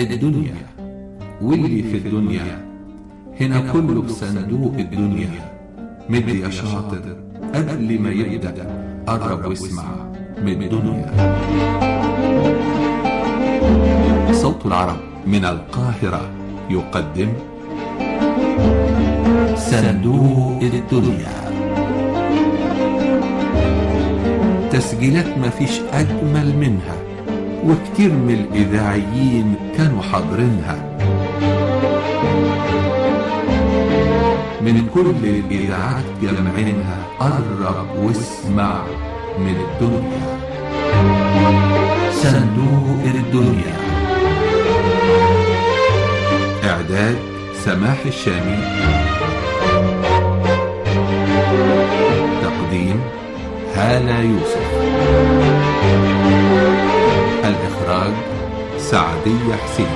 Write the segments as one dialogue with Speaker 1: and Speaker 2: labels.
Speaker 1: الدنيا واللي في الدنيا هنا كله بصندوق الدنيا مد يا شاطر قبل ما يبدأ قرب واسمع من الدنيا صوت العرب من القاهرة يقدم صندوق الدنيا تسجيلات مفيش أجمل منها وكتير من الإذاعيين كانوا حاضرينها من كل الإذاعات جمعينها قرب واسمع من الدنيا صندوق الدنيا إعداد سماح الشامي تقديم هالة يوسف الإخراج سعدية حسين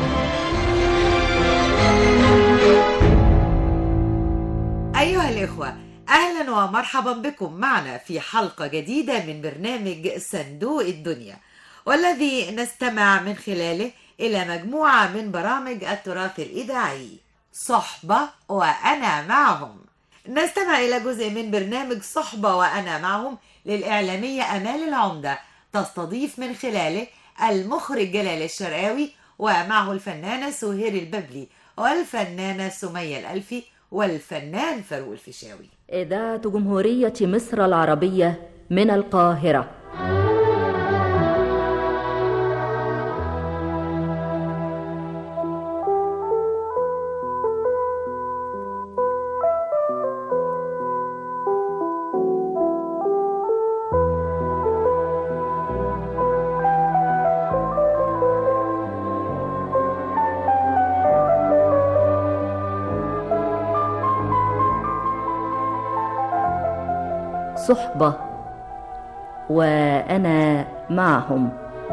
Speaker 2: أيها الإخوة أهلا ومرحبا بكم معنا في حلقة جديدة من برنامج صندوق الدنيا والذي نستمع من خلاله إلى مجموعة من برامج التراث الإذاعي صحبة وأنا معهم نستمع إلى جزء من برنامج صحبة وأنا معهم للإعلامية أمال العمدة تستضيف من خلاله المخرج جلال الشرقاوي ومعه الفنانة سهير الببلي والفنانة سمية الألفي والفنان فاروق الفيشاوي
Speaker 3: إذاعة جمهورية مصر العربية من القاهرة صحبة وأنا معهم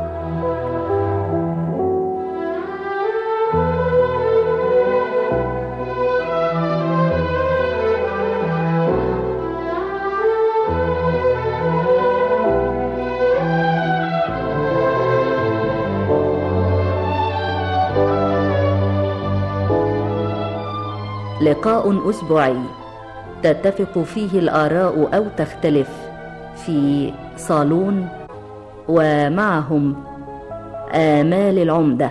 Speaker 3: لقاء أسبوعي تتفق فيه الآراء أو تختلف في صالون ومعهم آمال العمدة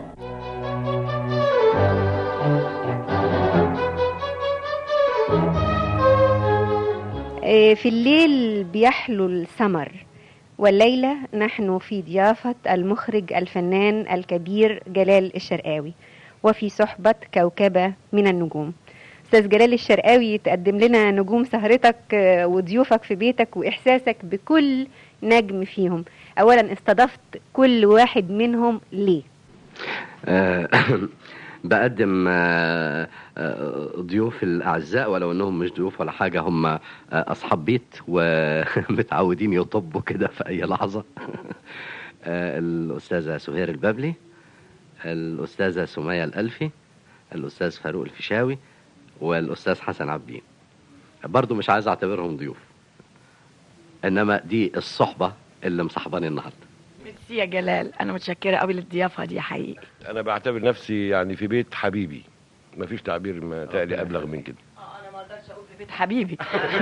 Speaker 4: في الليل بيحلو السمر والليلة نحن في ضيافة المخرج الفنان الكبير جلال الشرقاوي وفي صحبة كوكبة من النجوم استاذ جلال الشرقاوي تقدم لنا نجوم سهرتك وضيوفك في بيتك واحساسك بكل نجم فيهم اولا استضفت كل واحد منهم ليه
Speaker 5: بقدم ضيوف الاعزاء ولو انهم مش ضيوف ولا حاجه هم اصحاب بيت ومتعودين يطبوا كده في اي لحظه الاستاذه سهير الببلي الاستاذه سميه الالفي الاستاذ فاروق الفيشاوي والاستاذ حسن عبدين برضو مش عايز اعتبرهم ضيوف انما دي الصحبه اللي مصاحباني النهارده
Speaker 6: ميرسي يا جلال انا متشكره قوي للضيافه دي حقيقي
Speaker 7: انا بعتبر نفسي يعني في بيت حبيبي مفيش تعبير ما تقلي ابلغ من كده
Speaker 6: اه انا ما اقدرش اقول في بيت حبيبي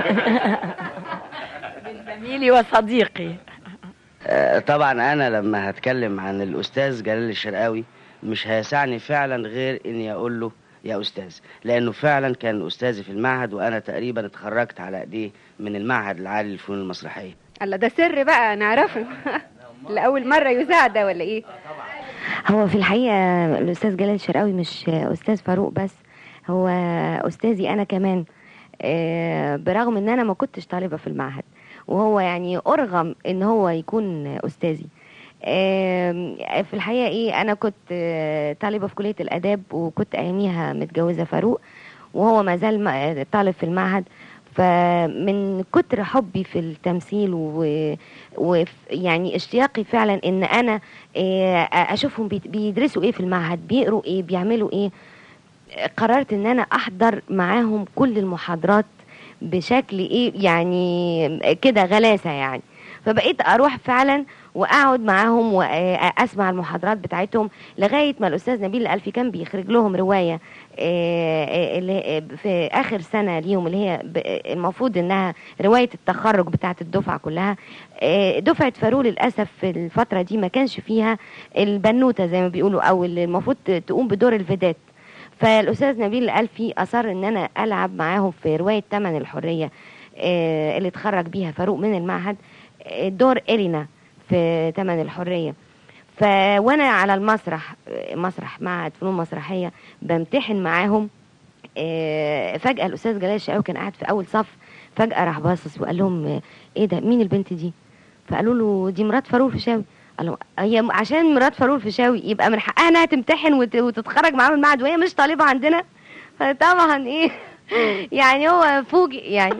Speaker 6: من زميلي وصديقي
Speaker 8: طبعا انا لما هتكلم عن الاستاذ جلال الشرقاوي مش هيسعني فعلا غير اني اقول له يا استاذ لانه فعلا كان استاذي في المعهد وانا تقريبا اتخرجت على ايديه من المعهد العالي للفنون المسرحيه
Speaker 4: الله ده سر بقى نعرفه لاول مره يذاع ده ولا ايه
Speaker 9: هو في الحقيقه الاستاذ جلال الشرقاوي مش استاذ فاروق بس هو استاذي انا كمان برغم ان انا ما كنتش طالبه في المعهد وهو يعني ارغم ان هو يكون استاذي في الحقيقه ايه انا كنت طالبه في كليه الاداب وكنت اياميها متجوزه فاروق وهو ما زال طالب في المعهد فمن كتر حبي في التمثيل ويعني اشتياقي فعلا ان انا اشوفهم بيدرسوا ايه في المعهد بيقروا ايه بيعملوا ايه قررت ان انا احضر معاهم كل المحاضرات بشكل ايه يعني كده غلاسه يعني فبقيت اروح فعلا واقعد معاهم واسمع المحاضرات بتاعتهم لغايه ما الاستاذ نبيل الالفي كان بيخرج لهم روايه آه، آه، اللي في اخر سنه ليهم اللي هي ب- المفروض انها روايه التخرج بتاعه الدفعه كلها آه، دفعه فاروق للاسف في الفتره دي ما كانش فيها البنوته زي ما بيقولوا او اللي المفروض تقوم بدور الفيدات فالاستاذ نبيل الالفي اصر ان انا العب معاهم في روايه تمن الحريه آه، اللي اتخرج بيها فاروق من المعهد آه، دور إلينا في تمن الحريه ف وانا على المسرح آه، مسرح معهد فنون مسرحيه بمتحن معاهم آه، فجاه الاستاذ جلال الشقاوي كان قاعد في اول صف فجاه راح باصص وقال لهم آه، ايه ده مين البنت دي فقالوا له دي مرات فاروق الفيشاوي قال لهم هي عشان مرات فاروق الفيشاوي يبقى من حقها انها تمتحن وت- وتتخرج معاهم المعهد وهي مش طالبه عندنا فطبعا ايه يعني هو فوجئ يعني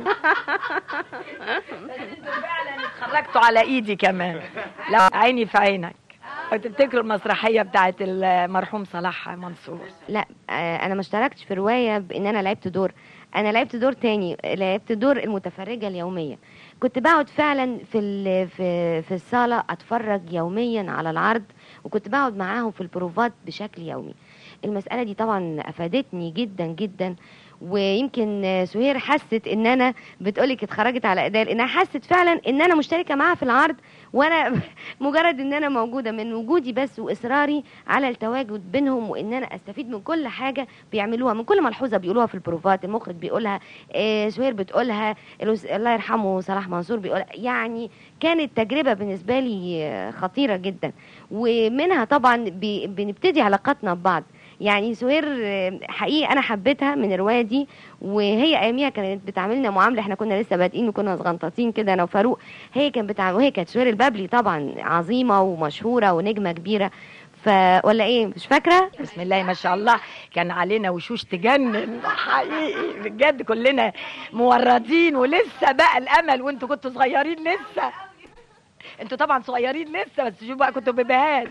Speaker 6: فعلا اتخرجتوا على ايدي كمان لو عيني في عينك وتفتكروا المسرحيه بتاعت المرحوم صلاح منصور
Speaker 9: لا آه، انا ما اشتركتش في روايه بان انا لعبت دور انا لعبت دور تاني لعبت دور المتفرجه اليوميه كنت بقعد فعلا في ال- في في الصاله اتفرج يوميا على العرض وكنت بقعد معاهم في البروفات بشكل يومي المساله دي طبعا افادتني جدا جدا ويمكن آه، سهير حست ان انا بتقولك اتخرجت على اداء لانها حست فعلا ان انا مشتركه معاها في العرض وانا مجرد ان انا موجوده من وجودي بس واصراري على التواجد بينهم وان انا استفيد من كل حاجه بيعملوها من كل ملحوظه بيقولوها في البروفات المخرج بيقولها آه سهير بتقولها الأس- الله يرحمه صلاح منصور بيقولها يعني كانت تجربه بالنسبه لي آه، خطيره جدا ومنها طبعا بي- بنبتدي علاقاتنا ببعض يعني سهير آه، حقيقي انا حبيتها من الروايه دي وهي اياميها كانت بتعاملنا معامله احنا كنا لسه بادئين وكنا صغنطاطين كده انا وفاروق هي كانت بتعامل وهي كانت سهير البابلي طبعا عظيمه ومشهوره ونجمه كبيره ف ولا ايه مش فاكره
Speaker 6: بسم الله ما شاء الله كان علينا وشوش تجنن حقيقي بجد كلنا موردين ولسه بقى الامل وانتوا كنتوا صغيرين لسه انتوا طبعا صغيرين لسه بس شوفوا بقى كنتوا بيبيهات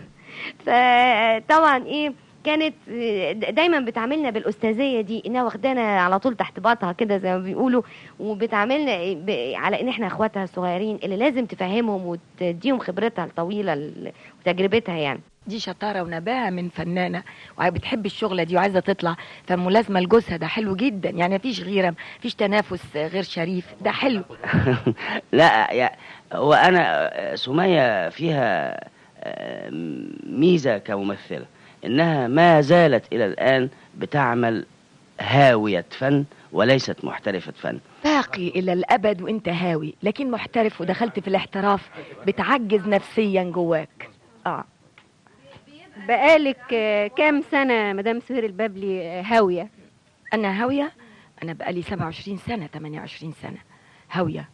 Speaker 9: فطبعا ايه كانت آه، دايما بتعاملنا بالاستاذيه دي انها واخدانا على طول تحت باطها كده زي ما بيقولوا وبتعاملنا ب- على ان احنا اخواتها الصغيرين اللي لازم تفهمهم وتديهم خبرتها الطويله ال- وتجربتها يعني
Speaker 6: دي شطاره ونباهه من فنانه وبتحب الشغله دي وعايزه تطلع فملازمه لجوزها ده حلو جدا يعني مفيش غيره مفيش تنافس غير شريف ده حلو
Speaker 8: لا يا هو انا آه، سمية فيها آه، ميزة كممثلة انها ما زالت الى الان بتعمل هاوية فن وليست محترفة فن
Speaker 6: باقي الى الابد وانت هاوي لكن محترف ودخلت في الاحتراف بتعجز نفسيا جواك اه
Speaker 4: بقالك آه، كام سنة مدام سهير البابلي آه، هاوية
Speaker 6: انا هاويه انا بقالي 27 سنه 28 سنه هاويه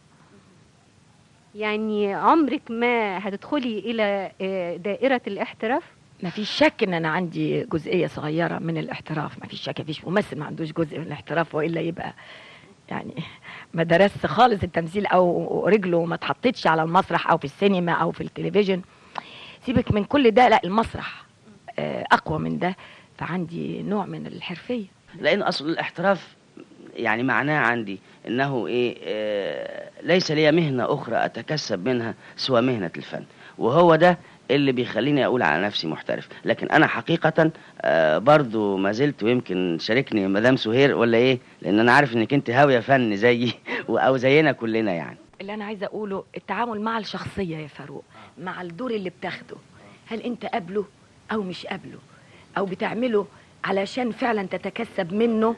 Speaker 4: يعني عمرك ما هتدخلي إلى آه، دائرة الاحتراف
Speaker 6: ما فيش شك ان انا عندي جزئيه صغيره من الاحتراف ما فيش شك ما فيش ممثل ما عندوش جزء من الاحتراف والا يبقى يعني ما درست خالص التمثيل او رجله ما اتحطتش على المسرح او في السينما او في التلفزيون سيبك من كل ده لا المسرح آه، اقوى من ده فعندي نوع من الحرفيه
Speaker 8: لان اصل الاحتراف يعني معناه عندي انه ايه آه ليس لي مهنه اخرى اتكسب منها سوى مهنه الفن وهو ده اللي بيخليني اقول على نفسي محترف لكن انا حقيقه آه برضو ما زلت ويمكن شاركني مدام سهير ولا ايه لان انا عارف انك انت هاويه فن زيي او زينا كلنا يعني
Speaker 6: اللي انا عايزه اقوله التعامل مع الشخصيه يا فاروق مع الدور اللي بتاخده هل انت قابله او مش قابله او بتعمله علشان فعلا تتكسب منه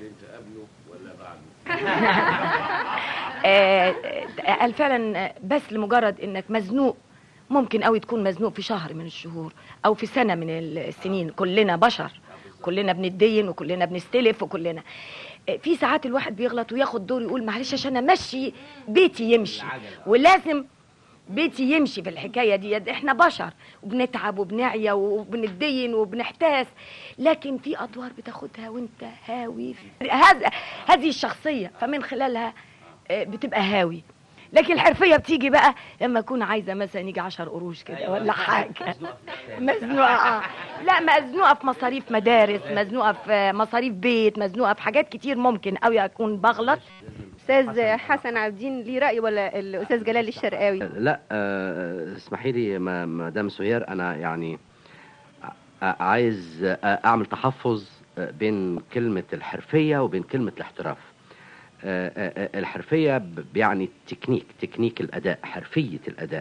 Speaker 6: آه، آه، قال فعلا بس لمجرد انك مزنوق ممكن قوي تكون مزنوق في شهر من الشهور او في سنه من السنين كلنا بشر كلنا بنتدين وكلنا بنستلف وكلنا آه، في ساعات الواحد بيغلط وياخد دور يقول معلش عشان امشي بيتي يمشي ولازم بيتي يمشي في الحكايه دي احنا بشر وبنتعب وبنعيا وبنتدين وبنحتاس لكن في ادوار بتاخدها وانت هاوي هذا هذه الشخصيه فمن خلالها آه، بتبقى هاوي لكن الحرفيه بتيجي بقى لما اكون عايزه مثلا يجي 10 قروش كده ولا حاجه مزنوقه لا مزنوقه في مصاريف مدارس مزنوقه في مصاريف بيت مزنوقه في حاجات كتير ممكن قوي اكون بغلط
Speaker 4: الاستاذ حسن عابدين ليه راي ولا الاستاذ جلال الشرقاوي
Speaker 5: لا آه، اسمحي لي ما- مدام سهير انا يعني ع- عايز آه، اعمل تحفظ آه، بين كلمه الحرفيه وبين كلمه الاحتراف آه، آه، آه، الحرفيه ب- بيعني تكنيك تكنيك الاداء حرفيه الاداء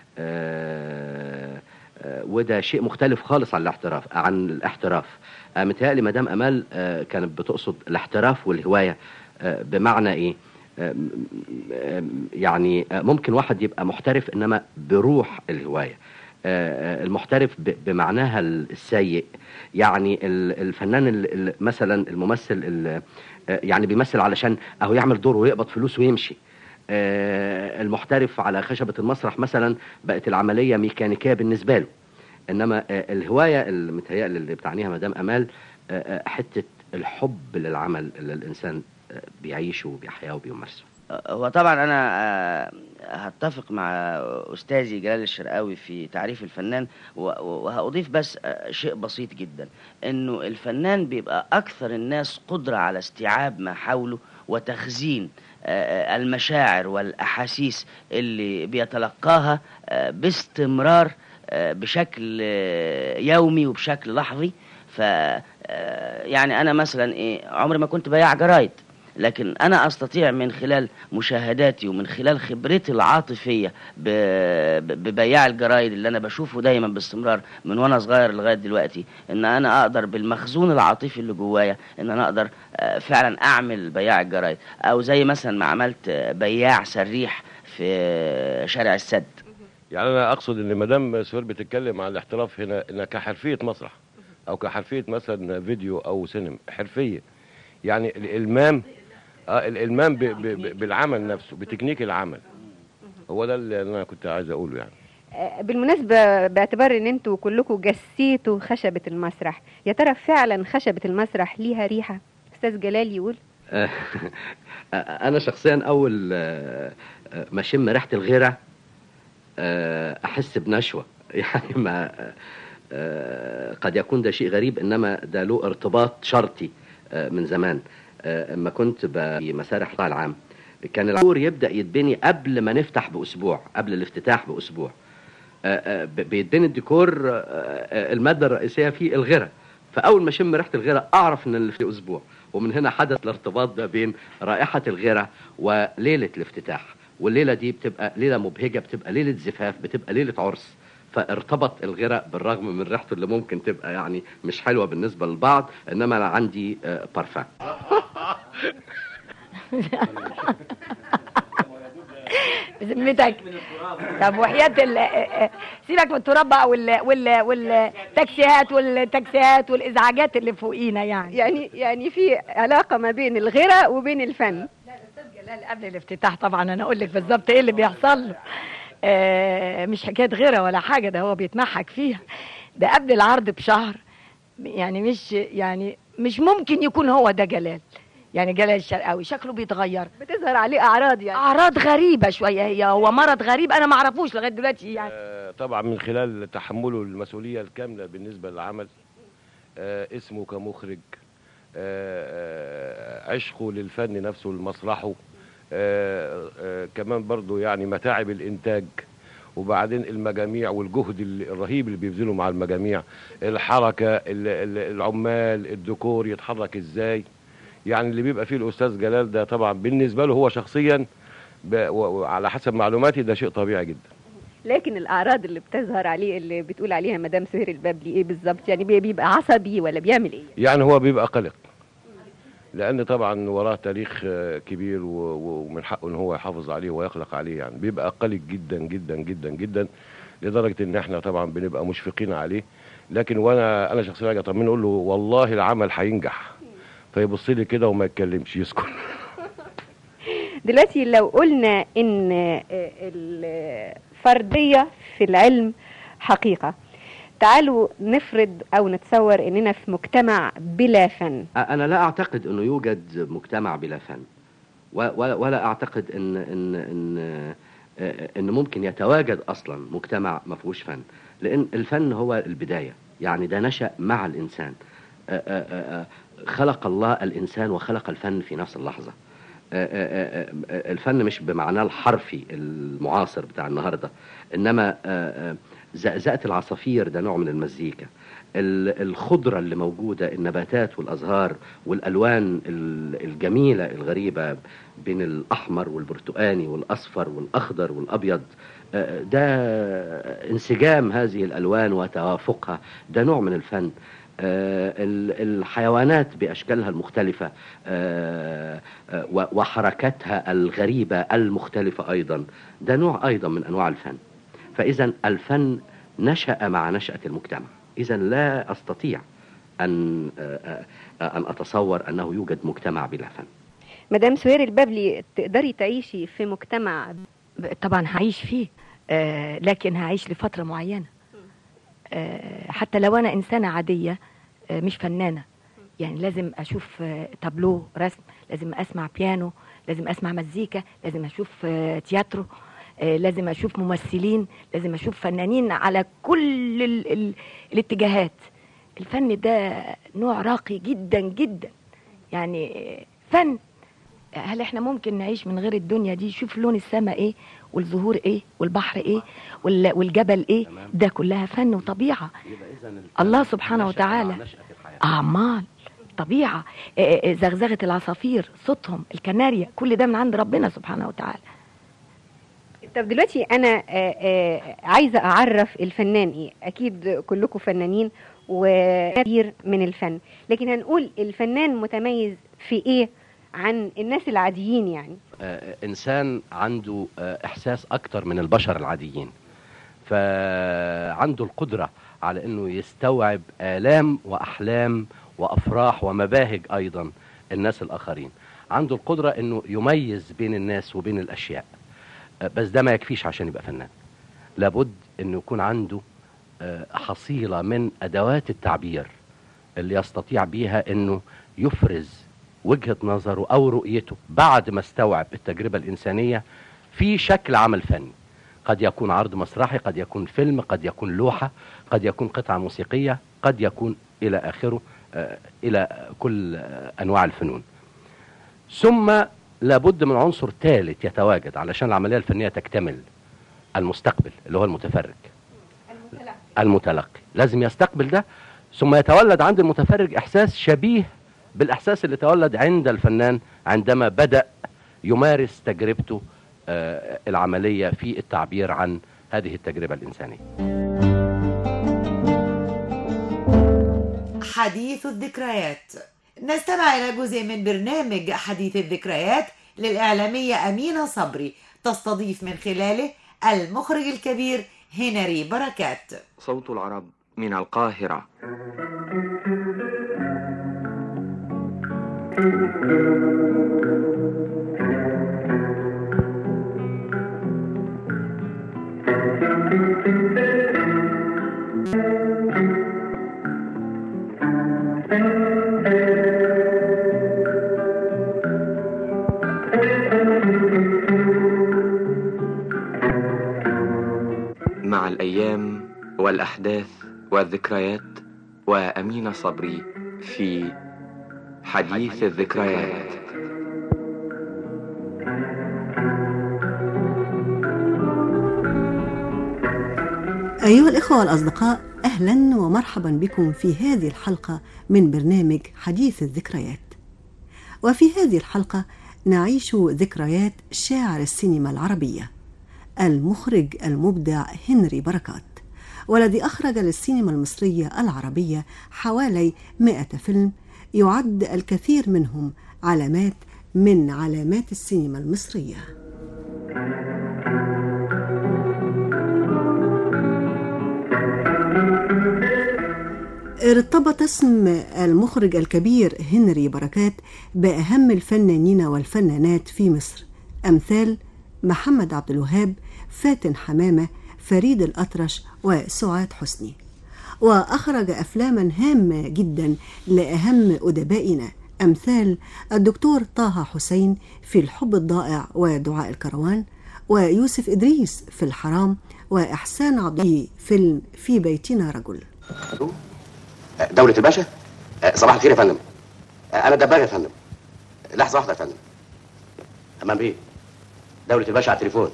Speaker 5: آه، آه، وده شيء مختلف خالص عن الاحتراف عن الاحتراف آه، متهيألي مدام امال آه، كانت بتقصد الاحتراف والهوايه آه، بمعنى ايه آم، آم، يعني آه، ممكن واحد يبقى محترف انما بروح الهوايه آه، آه، المحترف ب- بمعناها السيء يعني ال- الفنان ال- ال- مثلا الممثل ال- آه، يعني بيمثل علشان اهو يعمل دور ويقبض فلوس ويمشي آه، المحترف على خشبة المسرح مثلا بقت العملية ميكانيكية بالنسبة له انما آه، الهواية اللي متهيألي اللي بتعنيها مدام امال آه، آه، حتة الحب للعمل اللي الانسان آه، بيعيشه وبيحياه وبيمارسه
Speaker 8: هو طبعا انا آه، هتفق مع استاذي جلال الشرقاوي في تعريف الفنان و- و- وهأضيف بس آه، شيء بسيط جدا انه الفنان بيبقى اكثر الناس قدرة على استيعاب ما حوله وتخزين آه، آه، المشاعر والاحاسيس اللي بيتلقاها آه، باستمرار آه، بشكل آه، يومي وبشكل لحظي ف آه، يعني انا مثلا ايه عمري ما كنت بياع جرايد لكن انا استطيع من خلال مشاهداتي ومن خلال خبرتي العاطفيه ب- ب- ببياع الجرايد اللي انا بشوفه دايما باستمرار من وانا صغير لغايه دلوقتي ان انا اقدر بالمخزون العاطفي اللي جوايا ان انا اقدر آه، فعلا اعمل بياع الجرايد او زي مثلا ما عملت آه، بياع سريح في شارع السد
Speaker 7: يعني انا اقصد ان مدام سهير بتتكلم عن الاحتراف هنا انها كحرفيه مسرح او كحرفيه مثلا فيديو او سينما حرفيه يعني الالمام اه الالمام ب ب ب بالعمل نفسه بتكنيك العمل هو ده اللي انا كنت عايز اقوله يعني
Speaker 4: آه، بالمناسبة باعتبار ان انتوا كلكم جسيتوا خشبة المسرح يا ترى فعلا خشبة المسرح ليها ريحة استاذ جلال يقول
Speaker 5: آه، انا شخصيا اول آه، آه، ما اشم ريحه الغيره آه، احس بنشوه يعني ما آه، قد يكون ده شيء غريب انما ده له ارتباط شرطي آه، من زمان آه، اما كنت بمسارح القطاع العام كان العور يبدا يتبني قبل ما نفتح باسبوع قبل الافتتاح باسبوع آه، آه، ب- بيتبني الديكور آه، آه، الماده الرئيسيه فيه الغيره فاول ما اشم ريحه الغيره اعرف ان اللي في اسبوع ومن هنا حدث الارتباط ده بين رائحه الغيره وليله الافتتاح والليله دي بتبقى ليله مبهجه بتبقى ليله زفاف بتبقى ليله عرس فارتبط الغيره بالرغم من ريحته اللي ممكن تبقى يعني مش حلوه بالنسبه للبعض انما انا عندي آه، بارفان
Speaker 6: بذمتك طب وحياة ال سيبك من التراب بقى وال وال والتاكسيات والتاكسيات والازعاجات اللي فوقينا يعني
Speaker 4: يعني يعني في علاقة ما بين الغيرة وبين الفن
Speaker 6: جلال قبل الافتتاح طبعا انا اقول لك بالظبط ايه اللي بيحصل له آه مش حكايه غيره ولا حاجه ده هو بيتمحك فيها ده قبل العرض بشهر يعني مش يعني مش ممكن يكون هو ده جلال يعني جلال الشرقاوي شكله بيتغير
Speaker 4: بتظهر عليه اعراض يعني
Speaker 6: اعراض غريبه شويه هي هو مرض غريب انا ما اعرفوش لغايه دلوقتي يعني
Speaker 7: آه، طبعا من خلال تحمله المسؤوليه الكامله بالنسبه للعمل آه، اسمه كمخرج آه، آه، عشقه للفن نفسه لمسرحه آه، آه، كمان برضو يعني متاعب الانتاج وبعدين المجاميع والجهد ال- الرهيب اللي بيبذله مع المجاميع الحركه ال- ال- العمال الديكور يتحرك ازاي يعني اللي بيبقى فيه الاستاذ جلال ده طبعا بالنسبه له هو شخصيا ب- و- وعلى حسب معلوماتي ده شيء طبيعي جدا
Speaker 4: لكن الاعراض اللي بتظهر عليه اللي بتقول عليها مدام سهير البابلي ايه بالظبط يعني بي- بيبقى عصبي ولا بيعمل ايه
Speaker 7: يعني هو بيبقى قلق لان طبعا وراه تاريخ آه، كبير و- و- ومن حقه ان هو يحافظ عليه ويقلق عليه يعني بيبقى قلق جدا جدا جدا جدا لدرجه ان احنا طبعا بنبقى مشفقين عليه لكن وانا انا شخصيا اجي اطمنه اقول له والله العمل هينجح فيبص لي كده وما يتكلمش يسكت
Speaker 4: دلوقتي لو قلنا ان آه، الفردية في العلم حقيقة تعالوا نفرض او نتصور اننا في مجتمع بلا فن
Speaker 5: انا لا اعتقد انه يوجد مجتمع بلا فن و- ولا ولا اعتقد ان ان ان آه، ان ممكن يتواجد اصلا مجتمع ما فيهوش فن لان الفن هو البدايه يعني ده نشا مع الانسان آه، آه، آه، خلق الله الانسان وخلق الفن في نفس اللحظه آه، آه، آه، الفن مش بمعناه الحرفي المعاصر بتاع النهارده انما آه، آه، زقزقه العصافير ده نوع من المزيكا ال- الخضره اللي موجوده النباتات والازهار والالوان ال- الجميله الغريبه بين الاحمر والبرتقاني والاصفر والاخضر والابيض آه، ده انسجام هذه الالوان وتوافقها ده نوع من الفن آه، ال- الحيوانات باشكالها المختلفه آه، آه، و- وحركاتها الغريبه المختلفه ايضا ده نوع ايضا من انواع الفن فاذا الفن نشا مع نشاه المجتمع اذا لا استطيع ان آه، آه، ان اتصور انه يوجد مجتمع بلا فن
Speaker 4: مدام سهير البابلي تقدري تعيشي في مجتمع
Speaker 6: طبعا هعيش فيه آه لكن هعيش لفترة معينة آه حتى لو أنا إنسانة عادية آه مش فنانة يعني لازم أشوف آه تابلو رسم لازم أسمع بيانو لازم أسمع مزيكا لازم أشوف آه تياترو آه لازم أشوف ممثلين لازم أشوف فنانين على كل ال ال الاتجاهات الفن ده نوع راقي جدا جدا يعني آه، فن هل احنا ممكن نعيش من غير الدنيا دي شوف لون السماء ايه والزهور ايه والبحر ايه وال- والجبل ايه
Speaker 5: تمام.
Speaker 6: ده كلها فن وطبيعة
Speaker 5: يبقى إذن الفن
Speaker 6: الله سبحانه
Speaker 5: نشأ مع
Speaker 6: وتعالى.
Speaker 5: نشأة الحياة.
Speaker 6: أعمال طبيعة إيه إيه زغزغة العصافير صوتهم الكناريا كل ده من عند ربنا سبحانه وتعالى
Speaker 4: طب دلوقتي انا آه، آه، عايزه اعرف الفنان ايه اكيد كلكم فنانين وكثير من الفن لكن هنقول الفنان متميز في ايه عن الناس العاديين يعني
Speaker 5: آه، انسان عنده آه، احساس اكتر من البشر العاديين فعنده القدره على انه يستوعب الام واحلام وافراح ومباهج ايضا الناس الاخرين عنده القدره انه يميز بين الناس وبين الاشياء آه، بس ده ما يكفيش عشان يبقى فنان لابد انه يكون عنده آه، حصيله من ادوات التعبير اللي يستطيع بيها انه يفرز وجهه نظره او رؤيته بعد ما استوعب التجربه الانسانيه في شكل عمل فني قد يكون عرض مسرحي قد يكون فيلم قد يكون لوحه قد يكون قطعه موسيقيه قد يكون الى اخره آه، الى كل آه، انواع الفنون ثم لابد من عنصر ثالث يتواجد علشان العمليه الفنيه تكتمل المستقبل اللي هو المتفرج المتلقي لازم يستقبل ده ثم يتولد عند المتفرج احساس شبيه بالاحساس اللي تولد عند الفنان عندما بدا يمارس تجربته آه، العمليه في التعبير عن هذه التجربه الانسانيه
Speaker 2: حديث الذكريات نستمع إلى جزء من برنامج حديث الذكريات للإعلامية أمينة صبري تستضيف من خلاله المخرج الكبير هنري بركات
Speaker 10: صوت العرب من القاهرة مع الأيام والأحداث والذكريات وأمين صبري في حديث الذكريات
Speaker 11: أيها الإخوة والأصدقاء أهلا ومرحبا بكم في هذه الحلقة من برنامج حديث الذكريات وفي هذه الحلقة نعيش ذكريات شاعر السينما العربية المخرج المبدع هنري بركات والذي أخرج للسينما المصرية العربية حوالي 100 فيلم يعد الكثير منهم علامات من علامات السينما المصريه ارتبط اسم المخرج الكبير هنري بركات بأهم الفنانين والفنانات في مصر أمثال محمد عبد الوهاب فاتن حمامة فريد الأطرش وسعاد حسني وأخرج أفلاما هامة جدا لأهم أدبائنا أمثال الدكتور طه حسين في الحب الضائع ودعاء الكروان ويوسف إدريس في الحرام وإحسان عبدي فيلم في بيتنا رجل
Speaker 12: دولة الباشا آه، صباح الخير يا فندم آه، أنا الدباغ يا فندم لحظة واحدة يا فندم امام بيه دولة الباشا على التليفون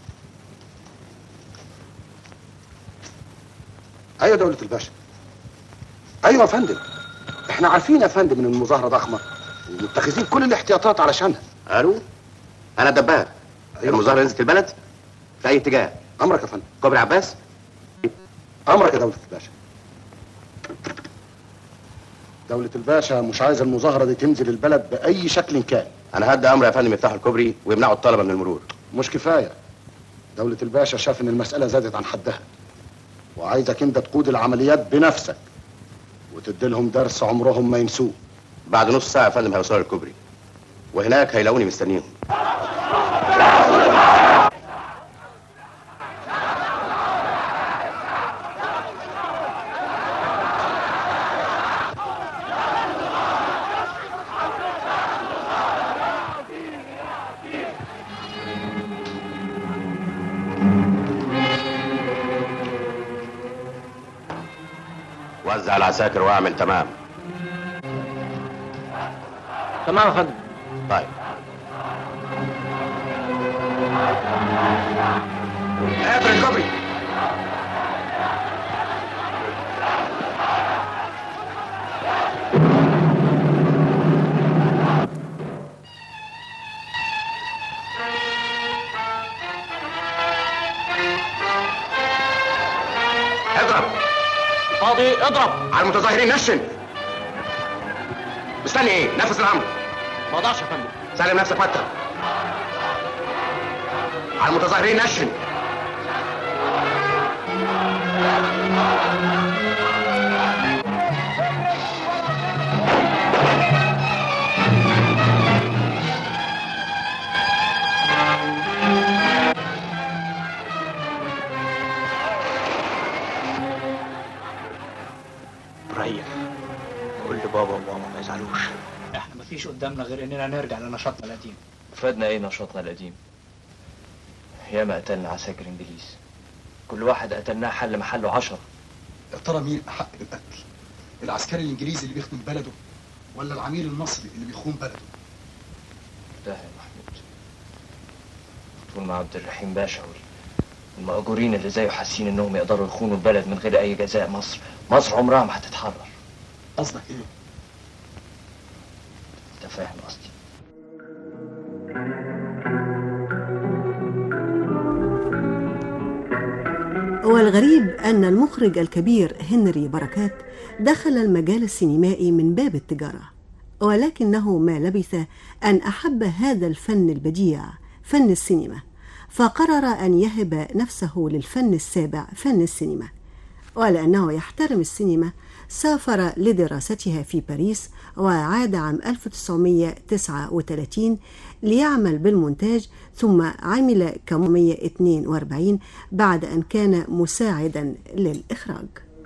Speaker 13: ايوه دولة الباشا ايوه يا فندم احنا عارفين يا فندم ان المظاهرة ضخمة ومتخذين كل الاحتياطات علشانها
Speaker 12: الو انا الدباغ المظاهرة نزلت البلد في اي اتجاه
Speaker 13: امرك يا فندم
Speaker 12: كوبري عباس
Speaker 13: امرك يا دولة الباشا دولة الباشا مش عايز المظاهرة دي تنزل البلد بأي شكل كان
Speaker 12: انا هدي امر يا فندم يفتحوا الكوبري ويمنعوا الطلبة من المرور
Speaker 13: مش كفاية دولة الباشا شاف ان المسألة زادت عن حدها وعايزك انت تقود العمليات بنفسك وتدي لهم درس عمرهم ما ينسوه
Speaker 12: بعد نص ساعة يا فندم هيوصلوا الكوبري وهناك هيلاقوني مستنيهم وزع العساكر واعمل تمام
Speaker 14: تمام يا فندم
Speaker 12: طيب اقفل الكوبري اضرب
Speaker 14: فاضي اضرب
Speaker 12: على المتظاهرين نشن مستني ايه نفذ الامر
Speaker 14: ما اقدرش يا فندم
Speaker 12: سلم نفسك مكتب على المتظاهرين نشن
Speaker 14: ريح قول لبابا وماما ما يزعلوش احنا مفيش قدامنا غير اننا نرجع لنشاطنا القديم
Speaker 15: فادنا ايه نشاطنا القديم ياما قتلنا عساكر انجليز كل واحد قتلناه حل محله عشرة
Speaker 16: يا ترى مين احق بالقتل العسكري الانجليزي اللي بيخدم بلده ولا العميل المصري اللي بيخون بلده
Speaker 15: ده يا محمود طول ما عبد الرحيم باشا وال- المأجورين اللي زيه حاسين انهم يقدروا يخونوا البلد من غير اي جزاء مصر مصر عمرها ما هتتحرر
Speaker 16: قصدك ايه
Speaker 15: انت فاهم قصدي
Speaker 11: والغريب أن المخرج الكبير هنري بركات دخل المجال السينمائي من باب التجارة ولكنه ما لبث أن أحب هذا الفن البديع فن السينما فقرر أن يهب نفسه للفن السابع فن السينما ولأنه يحترم السينما سافر لدراستها في باريس وعاد عام 1939 ليعمل بالمونتاج ثم عمل كم 142 بعد أن كان مساعدا للإخراج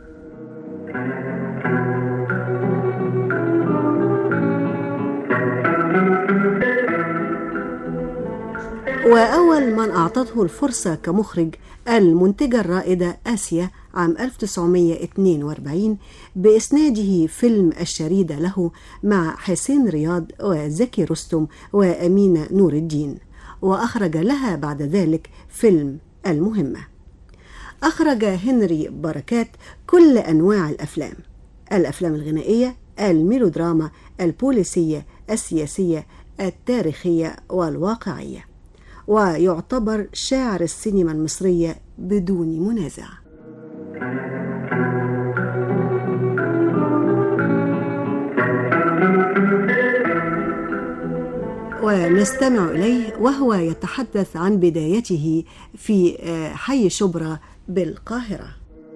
Speaker 11: وأول من أعطته الفرصة كمخرج المنتجة الرائدة آسيا عام 1942 بإسناده فيلم الشريدة له مع حسين رياض وزكي رستم وأمينة نور الدين وأخرج لها بعد ذلك فيلم المهمة أخرج هنري بركات كل أنواع الأفلام الأفلام الغنائية الميلودراما البوليسية السياسية التاريخية والواقعية ويعتبر شاعر السينما المصرية بدون منازع ونستمع إليه وهو يتحدث عن بدايته في آه، حي شبرا بالقاهرة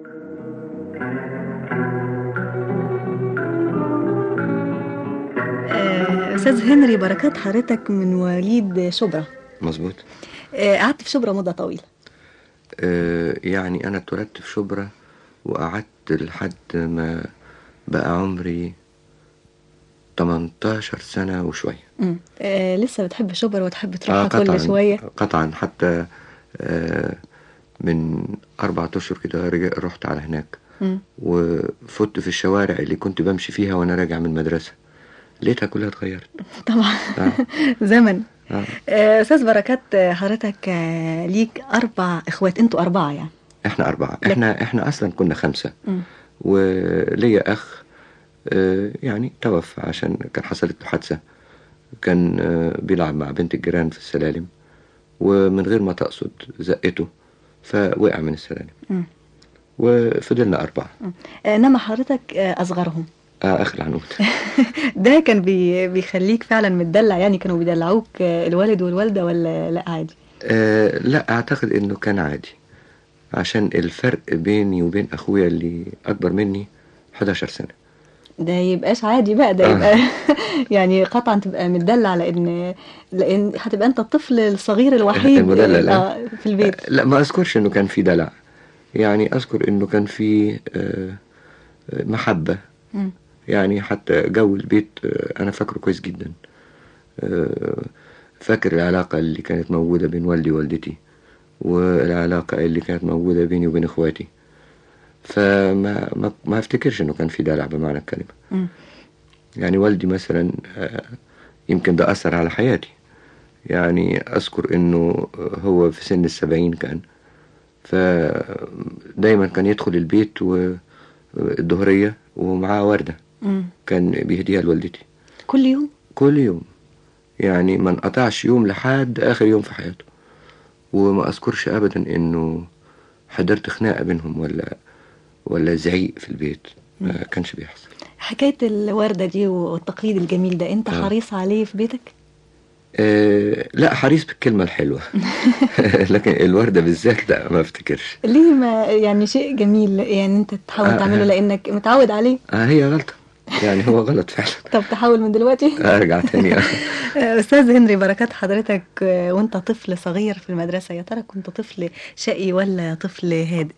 Speaker 17: آه، أستاذ هنري بركات حضرتك من مواليد شبرا
Speaker 18: مظبوط
Speaker 17: آه، قعدت في شبرا مدة طويلة
Speaker 18: آه يعني أنا اتولدت في شبرا وقعدت لحد ما بقى عمري 18 سنة وشوية
Speaker 17: مم. آه، لسه بتحب شبرا وتحب تروحها
Speaker 18: آه قطعا
Speaker 17: كل شوية
Speaker 18: قطعا حتى آه من أربعة أشهر كده رجع رحت على هناك
Speaker 17: مم.
Speaker 18: وفت في الشوارع اللي كنت بمشي فيها وأنا راجع من المدرسة لقيتها كلها اتغيرت
Speaker 17: طبعا
Speaker 18: آه.
Speaker 17: زمن
Speaker 18: آه.
Speaker 17: آه، استاذ بركات آه، حضرتك آه، ليك اربع اخوات انتوا اربعه يعني
Speaker 18: احنا أربعة احنا احنا أصلا كنا خمسة
Speaker 17: مم.
Speaker 18: وليا أخ آه، يعني توفى عشان كان حصلت له حادثة كان آه، بيلعب مع بنت الجيران في السلالم ومن غير ما تقصد زقته فوقع من السلالم
Speaker 17: مم.
Speaker 18: وفضلنا أربعة
Speaker 17: آه، انما حضرتك آه، اصغرهم
Speaker 18: آه آخر العنود
Speaker 17: ده كان بي بيخليك فعلا متدلع يعني كانوا بيدلعوك آه، الوالد والوالده ولا لا عادي
Speaker 18: آه لا أعتقد إنه كان عادي عشان الفرق بيني وبين أخويا اللي أكبر مني 11 سنة
Speaker 17: ده يبقاش عادي بقى ده
Speaker 18: آه.
Speaker 17: يبقى يعني قطعا تبقى متدلع لان لان هتبقى انت الطفل الصغير الوحيد
Speaker 18: المدلل، آه.
Speaker 17: آه، في البيت
Speaker 18: لا ما أذكرش إنه كان في دلع يعني أذكر إنه كان في آه آه، محبة
Speaker 17: مم.
Speaker 18: يعني حتى جو البيت آه، أنا فاكره كويس جدا آه، فاكر العلاقة اللي كانت موجودة بين والدي ووالدتي والعلاقة اللي كانت موجودة بيني وبين إخواتي فما ما, ما أفتكرش إنه كان في دلع بمعنى الكلمة
Speaker 17: مم.
Speaker 18: يعني والدي مثلا آه، يمكن ده أثر على حياتي يعني أذكر إنه هو في سن السبعين كان فدايما كان يدخل البيت والظهرية ومعاه وردة
Speaker 17: مم.
Speaker 18: كان بيهديها لوالدتي
Speaker 17: كل يوم
Speaker 18: كل يوم يعني ما انقطعش يوم لحد آخر يوم في حياته وما أذكرش أبدا إنه حضرت خناقة بينهم ولا ولا زعيق في البيت ما كانش بيحصل
Speaker 17: حكايه الورده دي والتقليد الجميل ده انت
Speaker 18: آه.
Speaker 17: حريص عليه في بيتك
Speaker 18: آه لا حريص بالكلمة الحلوة لكن الوردة بالذات لا ما افتكرش
Speaker 17: ليه ما يعني شيء جميل يعني انت تحاول
Speaker 18: آه،
Speaker 17: تعمله
Speaker 18: آه.
Speaker 17: لانك متعود عليه
Speaker 18: آه هي غلطة يعني هو غلط فعلا
Speaker 17: طب تحاول من دلوقتي
Speaker 18: ارجع تاني آه.
Speaker 17: آه، استاذ هنري بركات حضرتك آه، وانت طفل صغير في المدرسه يا ترى كنت طفل شقي ولا طفل هادئ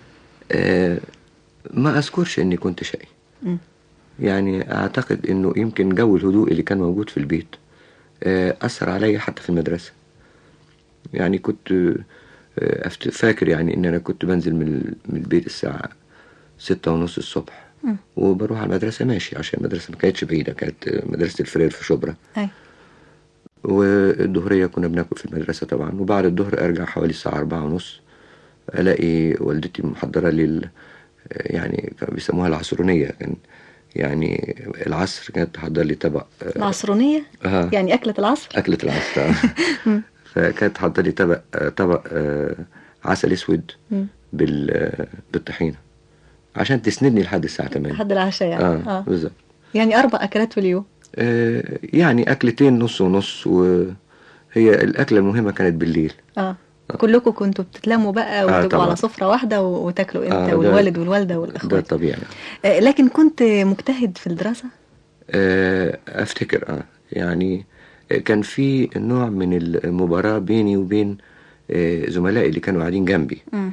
Speaker 18: آه ما اذكرش اني كنت شقي
Speaker 17: مم.
Speaker 18: يعني اعتقد انه يمكن جو الهدوء اللي كان موجود في البيت آه اثر عليا حتى في المدرسة يعني كنت آه أفت- فاكر يعني ان انا كنت بنزل من ال- من البيت الساعة ستة ونص الصبح
Speaker 17: مم.
Speaker 18: وبروح على المدرسة ماشي عشان المدرسة ما كانتش بعيدة كانت آه، مدرسة الفرير في شبرا
Speaker 17: أي.
Speaker 18: والظهرية كنا بناكل في المدرسة طبعا وبعد الظهر أرجع حوالي الساعة أربعة ونص ألاقي والدتي محضرة لي ال- يعني كانوا بيسموها العصرونية كان يعني العصر كانت تحضر لي طبق آه،
Speaker 17: العصرونيه
Speaker 18: آه.
Speaker 17: يعني اكله العصر
Speaker 18: أكلة العصر آه.
Speaker 17: مم.
Speaker 18: فكانت تحضر لي طبق آه، طبق آه، عسل أسود
Speaker 17: مم.
Speaker 18: بال آه، بالطحينة عشان تسندني لحد الساعة 8
Speaker 17: لحد العشاء يعني
Speaker 18: اه
Speaker 17: اه
Speaker 18: بالظبط
Speaker 17: يعني اربع اكلات في اليوم
Speaker 18: آه، يعني أكلتين نص ونص وهي الأكلة المهمة كانت بالليل
Speaker 17: اه كلكم كنتوا بتتلموا بقى
Speaker 18: آه،
Speaker 17: وتبقوا
Speaker 18: طبعا.
Speaker 17: على سفره واحده و- وتاكلوا انت
Speaker 18: آه، ده-
Speaker 17: والوالد والوالده
Speaker 18: ده
Speaker 17: والاخوات
Speaker 18: طبيعي
Speaker 17: آه لكن كنت مجتهد في الدراسه
Speaker 18: آه، أفتكر آه يعني كان في نوع من المباراة بيني وبين آه، زملائي اللي كانوا قاعدين جنبي
Speaker 17: مم.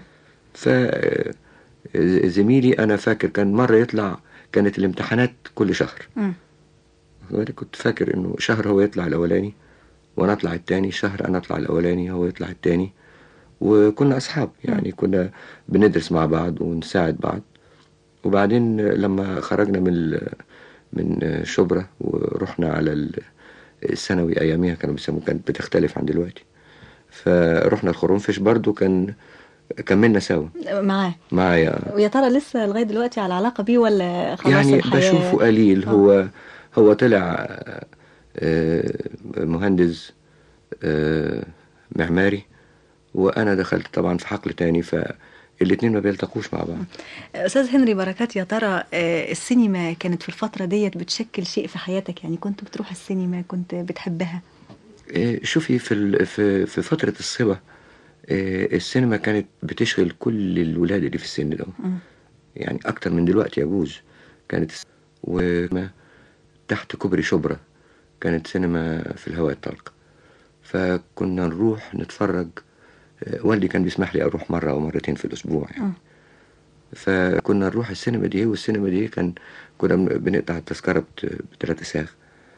Speaker 18: فزميلي أنا فاكر كان مرة يطلع كانت الامتحانات كل شهر
Speaker 17: مم.
Speaker 18: وأنا كنت فاكر إنه شهر هو يطلع الأولاني وأنا أطلع التاني شهر أنا أطلع الأولاني هو يطلع التاني وكنا أصحاب يعني كنا بندرس مع بعض ونساعد بعض وبعدين لما خرجنا من ال- من شبرا ورحنا على ال- الثانوي أياميها كانوا بيسموه كانت بتختلف عن دلوقتي فرحنا الخرنفش برضو كان كملنا سوا
Speaker 17: معاه
Speaker 18: معايا
Speaker 17: ويا ترى لسه لغايه دلوقتي على علاقه بيه ولا خلاص
Speaker 18: يعني
Speaker 17: الحياه
Speaker 18: بشوفه قليل هو هو طلع آه، مهندس آه، معماري وانا دخلت طبعا في حقل تاني فالاتنين ما بيلتقوش مع بعض
Speaker 17: استاذ هنري بركات يا ترى آه، السينما كانت في الفتره ديت بتشكل شيء في حياتك يعني كنت بتروح السينما كنت بتحبها
Speaker 18: آه، شوفي في ال- في في فترة الصبا آه، السينما كانت بتشغل كل الولاد اللي في السن ده
Speaker 17: مم.
Speaker 18: يعني أكتر من دلوقتي يجوز كانت الس- وما تحت كوبري شبرا كانت سينما في الهواء الطلق فكنا نروح نتفرج آه، والدي كان بيسمح لي أروح مرة أو مرتين في الأسبوع يعني
Speaker 17: مم.
Speaker 18: فكنا نروح السينما دي والسينما دي كان كنا بن- بنقطع التذكرة بت- بتلاتة ساغ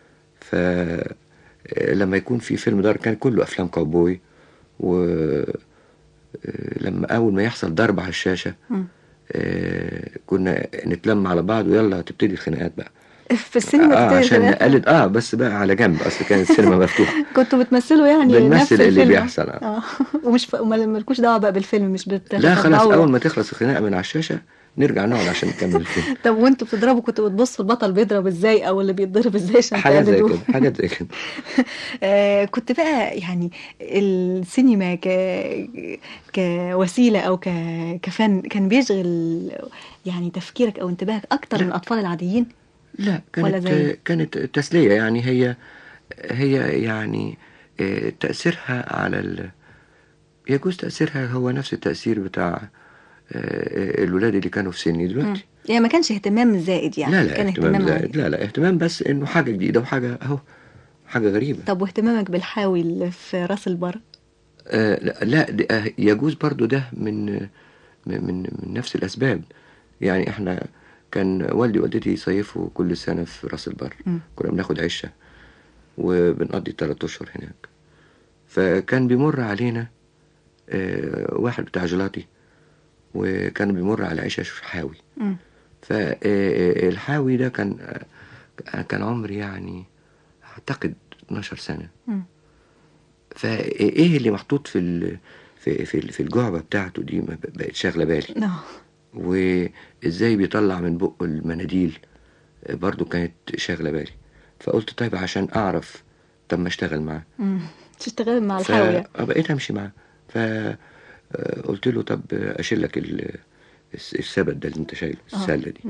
Speaker 18: فلما يكون في فيلم دار كان كله أفلام كاوبوي ولما أول ما يحصل ضرب على الشاشة
Speaker 17: مم.
Speaker 18: آه، كنا نتلم على بعض ويلا تبتدي الخناقات بقى
Speaker 17: في السينما
Speaker 18: اه
Speaker 17: كتير
Speaker 18: عشان
Speaker 17: زمان.
Speaker 18: نقلد اه بس بقى على جنب اصل كانت السينما مفتوحه
Speaker 17: كنتوا بتمثلوا يعني نفس
Speaker 18: بنمثل اللي
Speaker 17: الفيلم
Speaker 18: بيحصل آه.
Speaker 17: اه ومش ف... وما- مالكوش دعوه بقى بالفيلم مش بت...
Speaker 18: لا خلاص
Speaker 17: بتتبعوا.
Speaker 18: اول ما تخلص الخناقه من على الشاشه نرجع نقعد عشان نكمل الفيلم
Speaker 17: طب وانتوا بتضربوا كنتوا بتبصوا البطل بيضرب ازاي او اللي بيتضرب ازاي عشان
Speaker 18: حاجات زي
Speaker 17: تقلدوه
Speaker 18: كده حاجات زي كده
Speaker 17: آه كنت بقى يعني السينما ك... كوسيله او ك... كفن كان بيشغل يعني تفكيرك او انتباهك اكتر من الاطفال العاديين
Speaker 18: لا
Speaker 17: ولا
Speaker 18: كانت
Speaker 17: زي
Speaker 18: كانت تسليه يعني هي هي يعني آه، تاثيرها على ال... يجوز تاثيرها هو نفس التاثير بتاع آه، الولاد اللي كانوا في سني دلوقتي
Speaker 17: مم. يعني ما كانش اهتمام زائد يعني
Speaker 18: لا لا
Speaker 17: كان
Speaker 18: اهتمام
Speaker 17: عادي.
Speaker 18: زائد لا لا اهتمام بس انه حاجه جديده وحاجه اهو حاجه غريبه
Speaker 17: طب واهتمامك بالحاوي اللي في راس البر
Speaker 18: آه لا, لا ده- آه، يجوز برضو ده من من من من نفس الاسباب يعني احنا كان والدي ووالدتي يصيفوا كل سنه في راس البر
Speaker 17: مم.
Speaker 18: كنا بناخد عشه وبنقضي ثلاث اشهر هناك فكان بيمر علينا آه واحد بتاع جيلاتي وكان بيمر على عشش حاوي
Speaker 17: مم.
Speaker 18: فالحاوي ده كان آه، كان عمري يعني اعتقد 12 سنه
Speaker 17: مم.
Speaker 18: فايه اللي محطوط في ال... في في في الجعبه بتاعته دي ما بقت شاغله بالي
Speaker 17: آه.
Speaker 18: وازاي بيطلع من بقه المناديل برضو كانت شاغله بالي فقلت طيب عشان اعرف طب ما اشتغل معاه
Speaker 17: مم. تشتغل مع الحاوي
Speaker 18: فبقيت امشي معاه فقلت له طب اشيل لك ال- الس- السبت ده اللي انت شايله
Speaker 17: آه.
Speaker 18: السله دي
Speaker 17: مم.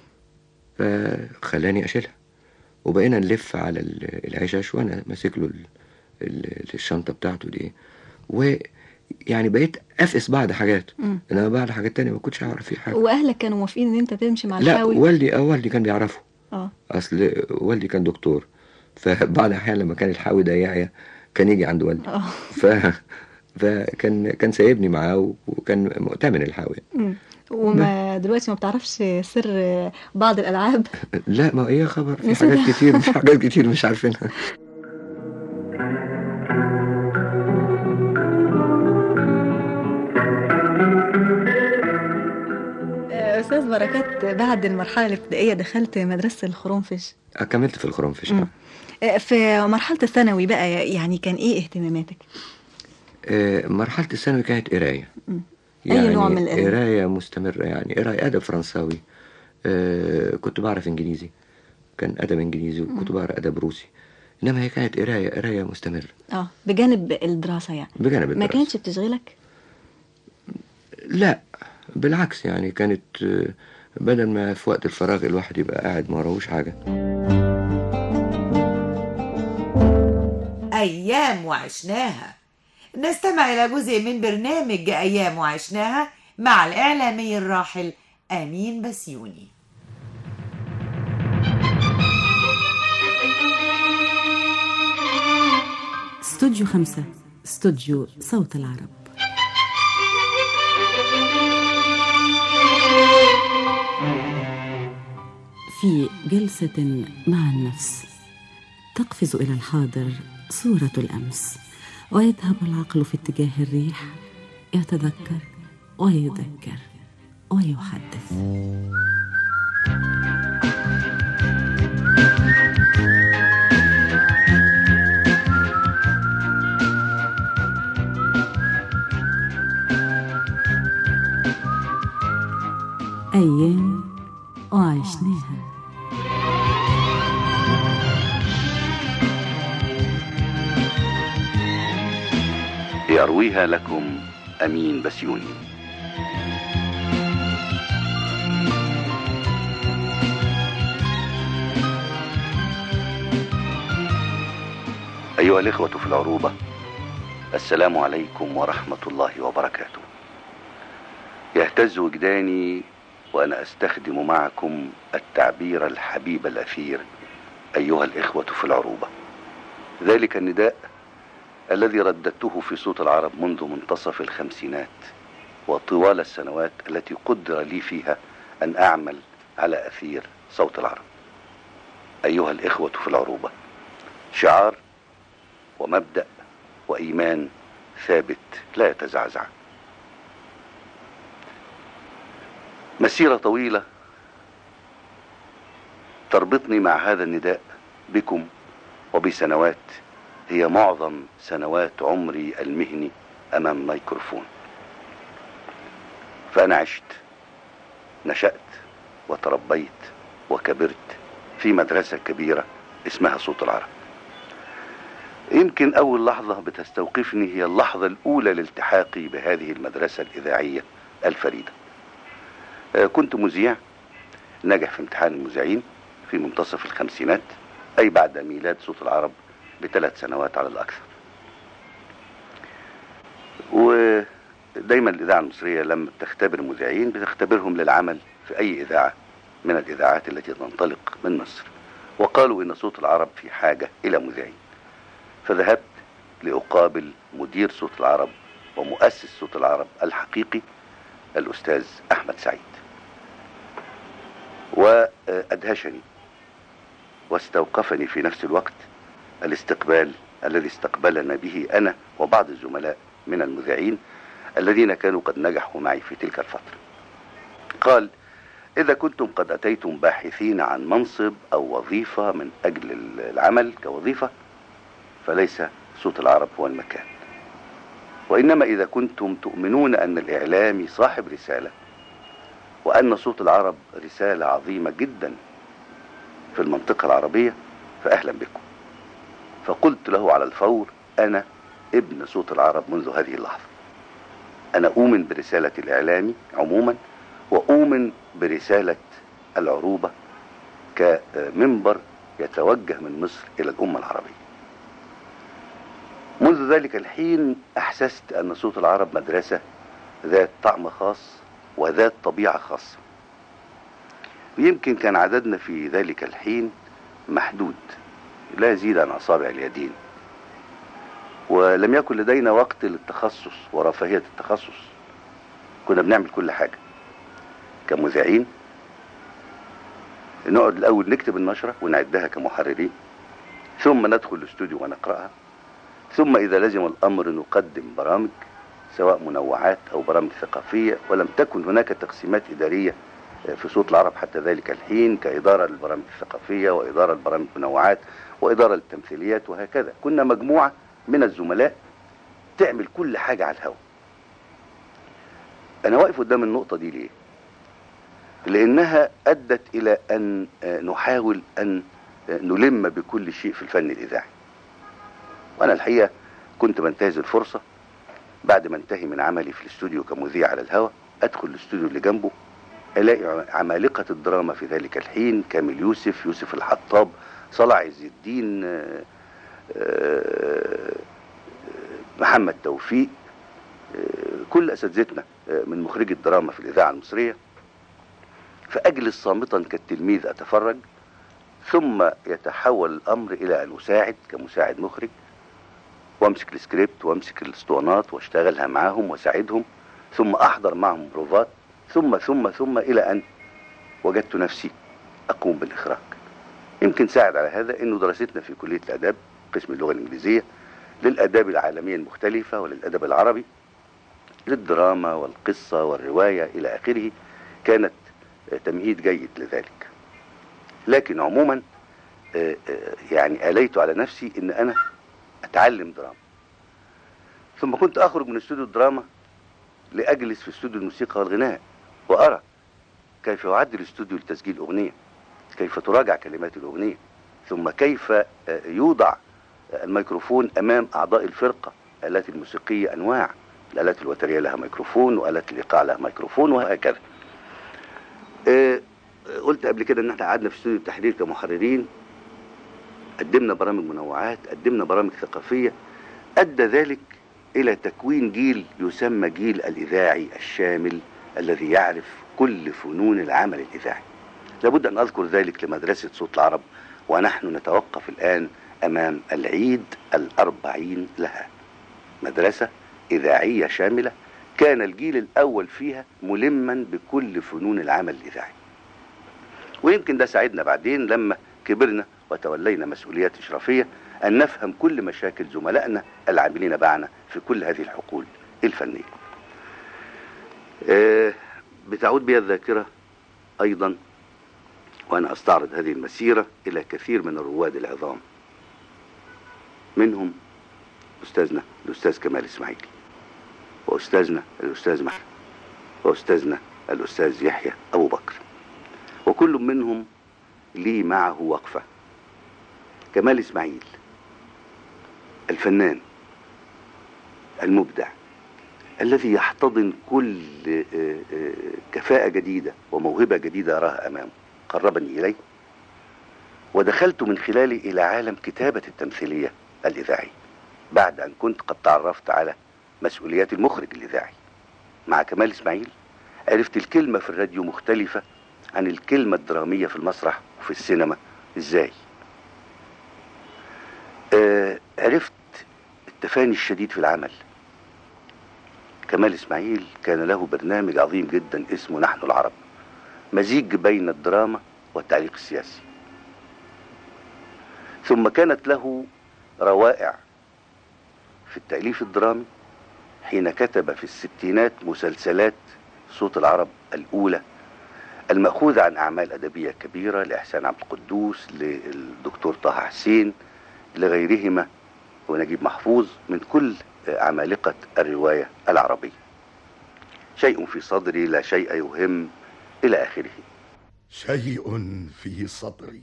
Speaker 18: فخلاني اشيلها وبقينا نلف على ال- العشش وانا ماسك له ال- ال- الشنطه بتاعته دي ويعني بقيت افقس بعض حاجات
Speaker 17: مم.
Speaker 18: انما بعض حاجات تانية ما كنتش اعرف فيه حاجه
Speaker 17: واهلك كانوا موافقين ان انت تمشي مع
Speaker 18: لا
Speaker 17: الحاوي
Speaker 18: والدي اه والدي كان بيعرفه
Speaker 17: اه
Speaker 18: اصل والدي كان دكتور فبعض الاحيان لما كان الحاوي ده يعيا كان يجي عند والدي
Speaker 17: اه
Speaker 18: ف فكان كان سايبني معاه وكان مؤتمن الحاوي
Speaker 17: مم. وما دلوقتي ما بتعرفش سر بعض الالعاب
Speaker 18: لا ما هي خبر في
Speaker 17: نسيتها.
Speaker 18: حاجات كتير في حاجات كتير مش عارفينها
Speaker 17: آه، استاذ بركات بعد المرحله الابتدائيه دخلت مدرسه الخرنفش
Speaker 18: كملت في الخرنفش
Speaker 17: مم. آه، في مرحله الثانوي بقى يعني كان ايه اهتماماتك
Speaker 18: آه، مرحلة الثانوي كانت قراية
Speaker 17: مم. أي نوع من القراية؟
Speaker 18: قراية مستمرة يعني قراية أدب فرنساوي آه، كنت بعرف إنجليزي كان أدب إنجليزي وكنت بقرا أدب روسي إنما هي كانت قراية قراية مستمرة
Speaker 17: اه بجانب الدراسه يعني
Speaker 18: بجانب
Speaker 17: ما
Speaker 18: الدراسة
Speaker 17: كانتش بتشغلك
Speaker 18: لا بالعكس يعني كانت آه، بدل ما في وقت الفراغ الواحد يبقى قاعد ما وراهوش حاجة
Speaker 2: أيام وعشناها نستمع إلى جزء من برنامج أيام وعشناها مع الإعلامي الراحل أمين بسيوني
Speaker 19: استوديو خمسة استوديو صوت العرب في جلسة مع النفس تقفز إلى الحاضر صورة الأمس ويذهب العقل في اتجاه الريح يتذكر ويذكر ويحدث أيام وعشناها
Speaker 20: يرويها لكم أمين بسيوني أيها الإخوة في العروبة السلام عليكم ورحمة الله وبركاته يهتز وجداني وأنا أستخدم معكم التعبير الحبيب الأثير أيها الإخوة في العروبة ذلك النداء الذي رددته في صوت العرب منذ منتصف الخمسينات وطوال السنوات التي قدر لي فيها أن أعمل على أثير صوت العرب أيها الإخوة في العروبة شعار ومبدأ وإيمان ثابت لا يتزعزع مسيرة طويلة تربطني مع هذا النداء بكم وبسنوات هي معظم سنوات عمري المهني امام ميكروفون فانا عشت نشأت وتربيت وكبرت في مدرسة كبيرة اسمها صوت العرب يمكن أول لحظة بتستوقفني هي اللحظة الأولى لالتحاقي بهذه المدرسة الإذاعية الفريدة آه، كنت مذيع نجح في امتحان المذيعين في منتصف الخمسينات أي بعد ميلاد صوت العرب بثلاث سنوات على الأكثر ودايما الإذاعة المصرية لما بتختبر مذيعين بتختبرهم للعمل في أي إذاعة من الإذاعات التي تنطلق من مصر وقالوا إن صوت العرب في حاجة إلى مذيعين فذهبت لأقابل مدير صوت العرب ومؤسس صوت العرب الحقيقي الأستاذ أحمد سعيد وأدهشني واستوقفني في نفس الوقت الاستقبال الذي استقبلنا به أنا وبعض الزملاء من المذيعين الذين كانوا قد نجحوا معي في تلك الفترة قال إذا كنتم قد أتيتم باحثين عن منصب أو وظيفة من أجل العمل كوظيفة فليس صوت العرب هو المكان وإنما إذا كنتم تؤمنون أن الإعلامي صاحب رسالة وأن صوت العرب رسالة عظيمة جدا في المنطقة العربية فأهلا بكم فقلت له على الفور أنا ابن صوت العرب منذ هذه اللحظة أنا أؤمن برسالة الإعلامي عموما وأؤمن برسالة العروبة كمنبر يتوجه من مصر إلى الأمة العربية منذ ذلك الحين أحسست أن صوت العرب مدرسة ذات طعم خاص وذات طبيعة خاصة يمكن كان عددنا في ذلك الحين محدود لا يزيد عن أصابع اليدين ولم يكن لدينا وقت للتخصص ورفاهية التخصص كنا بنعمل كل حاجة كمذيعين نقعد الأول نكتب النشرة ونعدها كمحررين ثم ندخل الاستوديو ونقرأها ثم إذا لزم الأمر نقدم برامج سواء منوعات أو برامج ثقافية ولم تكن هناك تقسيمات إدارية في صوت العرب حتى ذلك الحين كإدارة للبرامج الثقافية وإدارة لبرامج المنوعات وإدارة للتمثيليات وهكذا كنا مجموعة من الزملاء تعمل كل حاجة على الهواء أنا واقف قدام النقطة دي ليه لأنها أدت إلى أن نحاول أن نلم بكل شيء في الفن الإذاعي وأنا الحقيقة كنت بنتهز الفرصة بعد ما انتهي من عملي في الاستوديو كمذيع على الهواء أدخل الاستوديو اللي جنبه ألاقي عمالقة الدراما في ذلك الحين كامل يوسف يوسف الحطاب صلاح عز الدين آه، آه، محمد توفيق آه، كل أساتذتنا من مخرجي الدراما في الإذاعة المصرية فأجلس صامتا كالتلميذ أتفرج ثم يتحول الأمر إلى أن أساعد كمساعد مخرج وامسك السكريبت وامسك الاسطوانات واشتغلها معاهم واساعدهم ثم احضر معهم بروفات ثم ثم ثم الى ان وجدت نفسي اقوم بالاخراج يمكن ساعد على هذا انه دراستنا في كليه الاداب قسم اللغه الانجليزيه للاداب العالميه المختلفه وللادب العربي للدراما والقصه والروايه الى اخره كانت تمهيد جيد لذلك لكن عموما آه، آه، يعني اليت على نفسي ان انا اتعلم دراما ثم كنت اخرج من استوديو الدراما لاجلس في استوديو الموسيقى والغناء وارى كيف يعد الاستوديو لتسجيل اغنيه كيف تراجع كلمات الاغنيه ثم كيف آه، يوضع الميكروفون امام اعضاء الفرقه الالات الموسيقيه انواع الالات الوتريه لها ميكروفون والات الايقاع لها ميكروفون وهكذا آه، قلت قبل كده ان احنا قعدنا في استوديو التحرير كمحررين قدمنا برامج منوعات قدمنا برامج ثقافية أدى ذلك إلى تكوين جيل يسمى جيل الإذاعي الشامل الذي يعرف كل فنون العمل الإذاعي لابد أن أذكر ذلك لمدرسة صوت العرب ونحن نتوقف الآن أمام العيد الأربعين لها مدرسة إذاعية شاملة كان الجيل الأول فيها ملما بكل فنون العمل الإذاعي ويمكن ده ساعدنا بعدين لما كبرنا وتولينا مسؤوليات إشرافية أن نفهم كل مشاكل زملائنا العاملين معنا في كل هذه الحقول الفنية آه، بتعود بي الذاكرة أيضا وأنا أستعرض هذه المسيرة إلى كثير من الرواد العظام منهم أستاذنا الأستاذ كمال إسماعيل وأستاذنا الأستاذ محمد وأستاذنا الأستاذ يحيى أبو بكر وكل منهم لي معه وقفة كمال إسماعيل الفنان المبدع الذي يحتضن كل آه، آه، كفاءة جديدة وموهبة جديدة أراها أمامه قربني إليه ودخلت من خلاله إلى عالم كتابة التمثيلية الإذاعية بعد أن كنت قد تعرفت على مسؤوليات المخرج الإذاعي مع كمال إسماعيل عرفت الكلمة في الراديو مختلفة عن الكلمة الدرامية في المسرح وفي السينما إزاي آه عرفت التفاني الشديد في العمل كمال إسماعيل كان له برنامج عظيم جدا اسمه نحن العرب مزيج بين الدراما والتعليق السياسي ثم كانت له روائع في التأليف الدرامي حين كتب في الستينات مسلسلات صوت العرب الأولى المأخوذة عن أعمال أدبية كبيرة لإحسان عبد القدوس للدكتور طه حسين لغيرهما ونجيب محفوظ من كل عمالقة الرواية العربية شيء في صدري لا شيء يهم إلى آخره
Speaker 21: شيء في صدري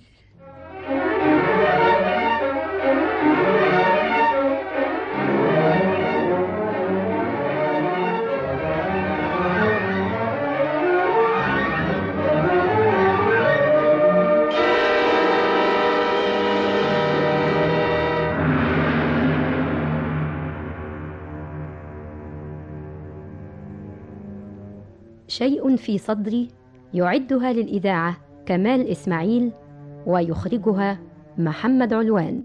Speaker 22: شيء في صدري يعدها للإذاعة كمال إسماعيل ويخرجها محمد علوان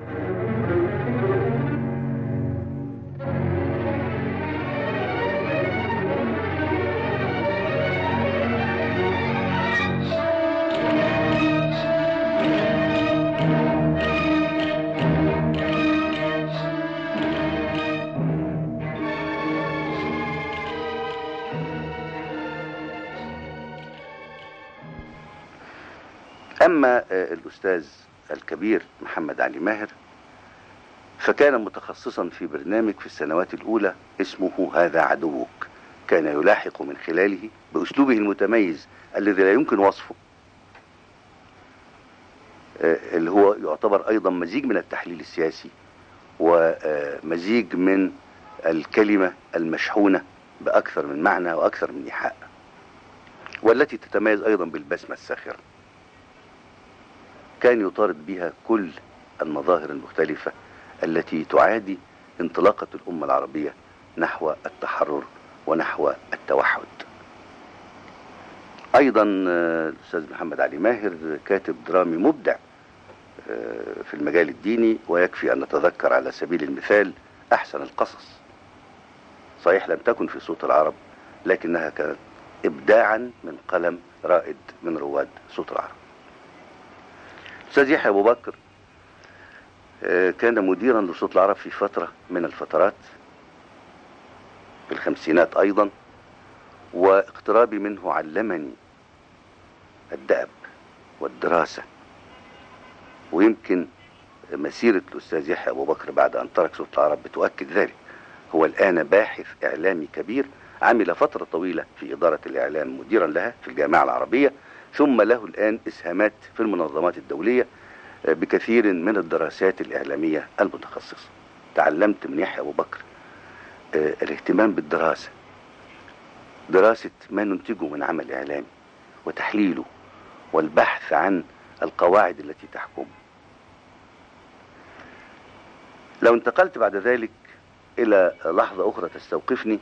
Speaker 20: أما آه، الأستاذ الكبير محمد علي ماهر فكان متخصصا في برنامج في السنوات الأولى اسمه هذا عدوك كان يلاحق من خلاله بأسلوبه المتميز الذي لا يمكن وصفه آه، اللي هو يعتبر أيضا مزيج من التحليل السياسي ومزيج من الكلمة المشحونة بأكثر من معنى وأكثر من إيحاء والتي تتميز أيضا بالبسمة الساخرة كان يطارد بها كل المظاهر المختلفة التي تعادي انطلاقة الأمة العربية نحو التحرر ونحو التوحد أيضا آه، الأستاذ محمد علي ماهر كاتب درامي مبدع آه، في المجال الديني ويكفي أن نتذكر على سبيل المثال أحسن القصص صحيح لم تكن في صوت العرب لكنها كانت إبداعا من قلم رائد من رواد صوت العرب أستاذ يحيى أبو بكر آه، كان مديرا لصوت العرب في فترة من الفترات في الخمسينات أيضا واقترابي منه علمني الدأب والدراسة ويمكن مسيرة الأستاذ يحيى أبو بكر بعد أن ترك صوت العرب بتؤكد ذلك هو الآن باحث إعلامي كبير عمل فترة طويلة في إدارة الإعلام مديرا لها في الجامعة العربية ثم له الآن إسهامات في المنظمات الدولية آه، بكثير من الدراسات الإعلامية المتخصصة تعلمت من يحيى أبو بكر آه، الاهتمام بالدراسة دراسة ما ننتجه من عمل إعلامي وتحليله والبحث عن القواعد التي تحكمه لو انتقلت بعد ذلك إلى لحظة أخرى تستوقفني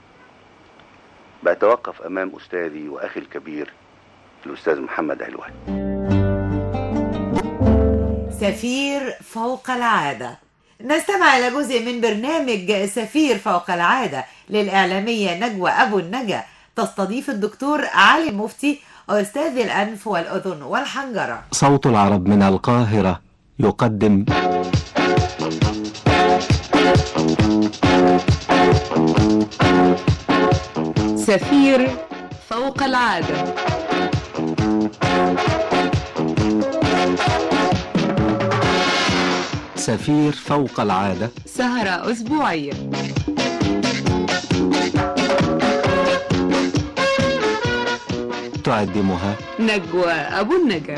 Speaker 20: بأتوقف أمام أستاذي وأخي الكبير الأستاذ محمد علوان
Speaker 2: سفير فوق العادة نستمع إلى جزء من برنامج سفير فوق العادة للإعلامية نجوى أبو النجا تستضيف الدكتور علي المفتي أستاذ الأنف والأذن والحنجرة
Speaker 23: صوت العرب من القاهرة يقدم
Speaker 24: سفير فوق العادة
Speaker 23: السفير فوق العادة
Speaker 1: سهرة أسبوعية
Speaker 23: تقدمها
Speaker 1: نجوى أبو النجا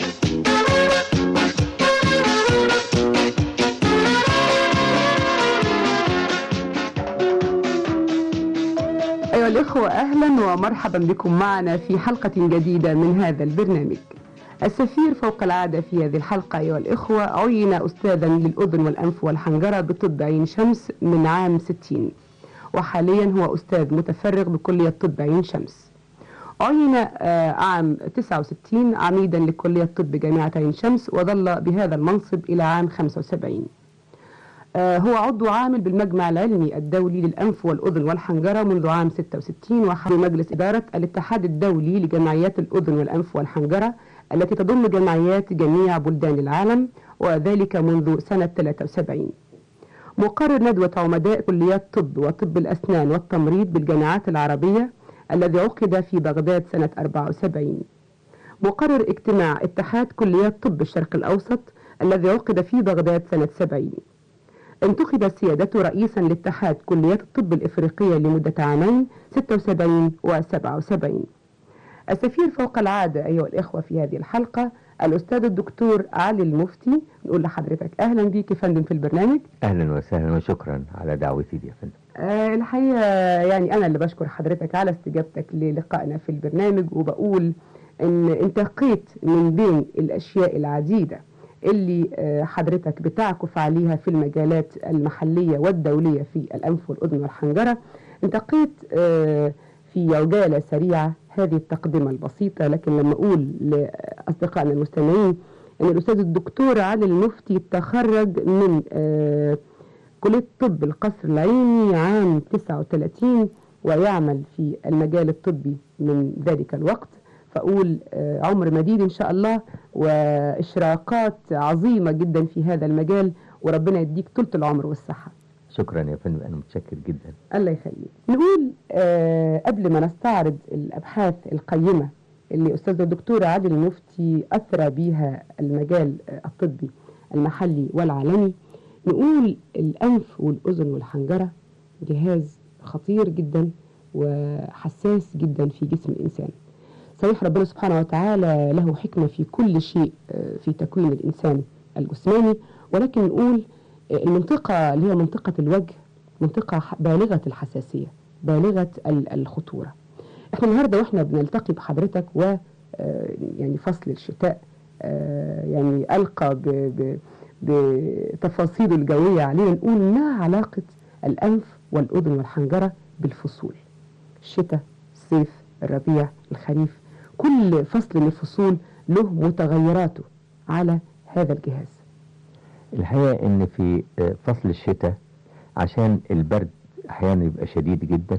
Speaker 3: أيها الإخوة أهلا ومرحبا بكم معنا في حلقة جديدة من هذا البرنامج السفير فوق العادة في هذه الحلقة أيها الإخوة عين أستاذا للأذن والأنف والحنجرة بطب عين شمس من عام 60 وحاليا هو أستاذ متفرغ بكلية طب عين شمس عين آه، عام 69 عميدا لكلية طب جامعة عين شمس وظل بهذا المنصب إلى عام 75 آه، هو عضو عامل بالمجمع العلمي الدولي للأنف والأذن والحنجرة منذ عام 66 وحل مجلس إدارة الاتحاد الدولي لجمعيات الأذن والأنف والحنجرة التي تضم جمعيات جميع بلدان العالم وذلك منذ سنة 73 مقرر ندوة عمداء كليات طب وطب الأسنان والتمريض بالجامعات العربية الذي عقد في بغداد سنة 74 مقرر اجتماع اتحاد كليات طب الشرق الأوسط الذي عقد في بغداد سنة 70 انتخب سيادته رئيسا لاتحاد كليات الطب الإفريقية لمدة عامين 76 و 77 السفير فوق العادة أيها الإخوة في هذه الحلقة الأستاذ الدكتور علي المفتي نقول لحضرتك أهلا بيك يا فندم في البرنامج
Speaker 9: اهلا وسهلا وشكرا على دعوتي دي يا فندم
Speaker 3: آه الحقيقة يعني أنا اللي بشكر حضرتك على استجابتك للقائنا في البرنامج وبقول إن انتقيت من بين الأشياء العديدة اللي آه حضرتك بتعكف عليها في المجالات المحلية والدولية في الأنف والأذن والحنجرة انتقيت آه في عجالة سريعة هذه التقدمة البسيطة لكن لما أقول لأصدقائنا المستمعين أن الأستاذ الدكتور علي المفتي تخرج من آه كلية طب القصر العيني عام 39 ويعمل في المجال الطبي من ذلك الوقت فأقول آه عمر مديد إن شاء الله وإشراقات عظيمة جدا في هذا المجال وربنا يديك طولة العمر والصحة
Speaker 9: شكرا يا فندم انا متشكر جدا
Speaker 3: الله يخليك نقول آه قبل ما نستعرض الأبحاث القيمة اللي أستاذ الدكتور عادل المفتي أثرى بيها المجال آه الطبي المحلي والعالمي نقول الأنف والأذن والحنجرة جهاز خطير جدا وحساس جدا في جسم الإنسان صحيح ربنا سبحانه وتعالى له حكمة في كل شيء آه في تكوين الإنسان الجسماني ولكن نقول المنطقة اللي هي منطقة الوجه منطقة بالغة الحساسية بالغة الخطورة احنا النهاردة واحنا بنلتقي بحضرتك و يعني فصل الشتاء يعني ألقى ب ب بتفاصيله الجوية علينا نقول ما علاقة الأنف والأذن والحنجرة بالفصول الشتاء الصيف الربيع الخريف كل فصل من الفصول له متغيراته على هذا الجهاز
Speaker 9: الحقيقة ان في فصل الشتاء عشان البرد احيانا يبقى شديد جدا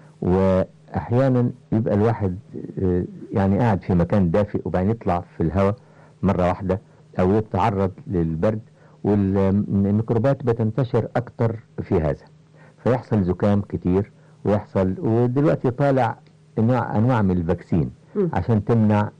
Speaker 9: واحيانا يبقى الواحد يعني قاعد في مكان دافئ وبعدين يطلع في الهواء مرة واحدة او يتعرض للبرد والميكروبات بتنتشر اكتر في هذا فيحصل زكام كتير ويحصل ودلوقتي طالع انواع انواع من الفاكسين عشان تمنع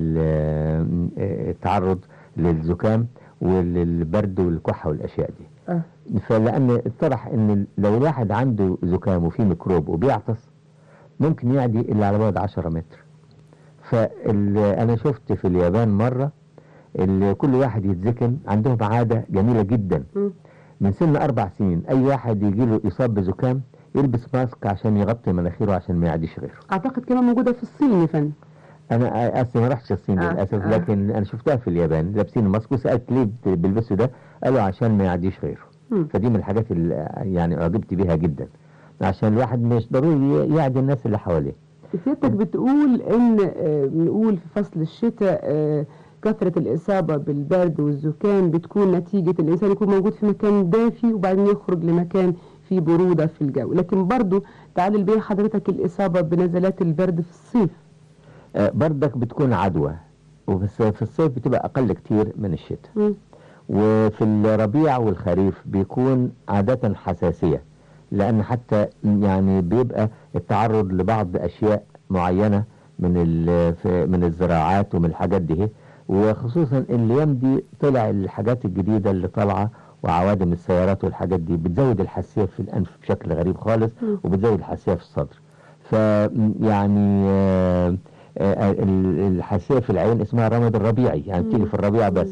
Speaker 9: التعرض للزكام وللبرد والكحة والأشياء دي
Speaker 3: أه.
Speaker 9: فلأن اتضح أن لو الواحد عنده زكام وفيه ميكروب وبيعطس ممكن يعدي إلا على بعد 10 متر فأنا شفت في اليابان مرة اللي كل واحد يتزكم عندهم عادة جميلة جدا
Speaker 3: م.
Speaker 9: من سن أربع سنين أي واحد يجي له إصاب بزكام يلبس ماسك عشان يغطي مناخيره عشان ما يعديش غيره
Speaker 3: أعتقد كمان موجودة في الصين يا فندم
Speaker 9: انا اصلا ما رحتش الصين
Speaker 3: آه
Speaker 9: للاسف
Speaker 3: آه.
Speaker 9: لكن انا شفتها في اليابان لابسين ماسك وسالت ليه بيلبسوا ده قالوا عشان ما يعديش غيره
Speaker 3: مم.
Speaker 9: فدي من الحاجات اللي يعني اعجبت بيها جدا عشان الواحد مش ضروري يعدي الناس اللي حواليه
Speaker 3: سيادتك بتقول ان آه، بنقول في فصل الشتاء آه، كثرة الإصابة بالبرد والزكام بتكون نتيجة الإنسان يكون موجود في مكان دافي وبعدين يخرج لمكان فيه برودة في الجو لكن برضو تعالي بين حضرتك الإصابة بنزلات البرد في الصيف
Speaker 9: آه، بردك بتكون عدوى وفي في الصيف بتبقى اقل كتير من الشتاء
Speaker 3: مم.
Speaker 9: وفي الربيع والخريف بيكون عادة حساسية لأن حتى يعني بيبقى التعرض لبعض أشياء معينة من ال- في- من الزراعات ومن الحاجات دي وخصوصا الأيام دي طلع الحاجات الجديدة اللي طالعة وعوادم السيارات والحاجات دي بتزود الحساسيه في الانف بشكل غريب خالص
Speaker 3: مم.
Speaker 9: وبتزود الحساسيه في الصدر ف يعني آه، آه، ال- الحساسيه في العين اسمها رمد الربيعي يعني بتيجي في الربيع بس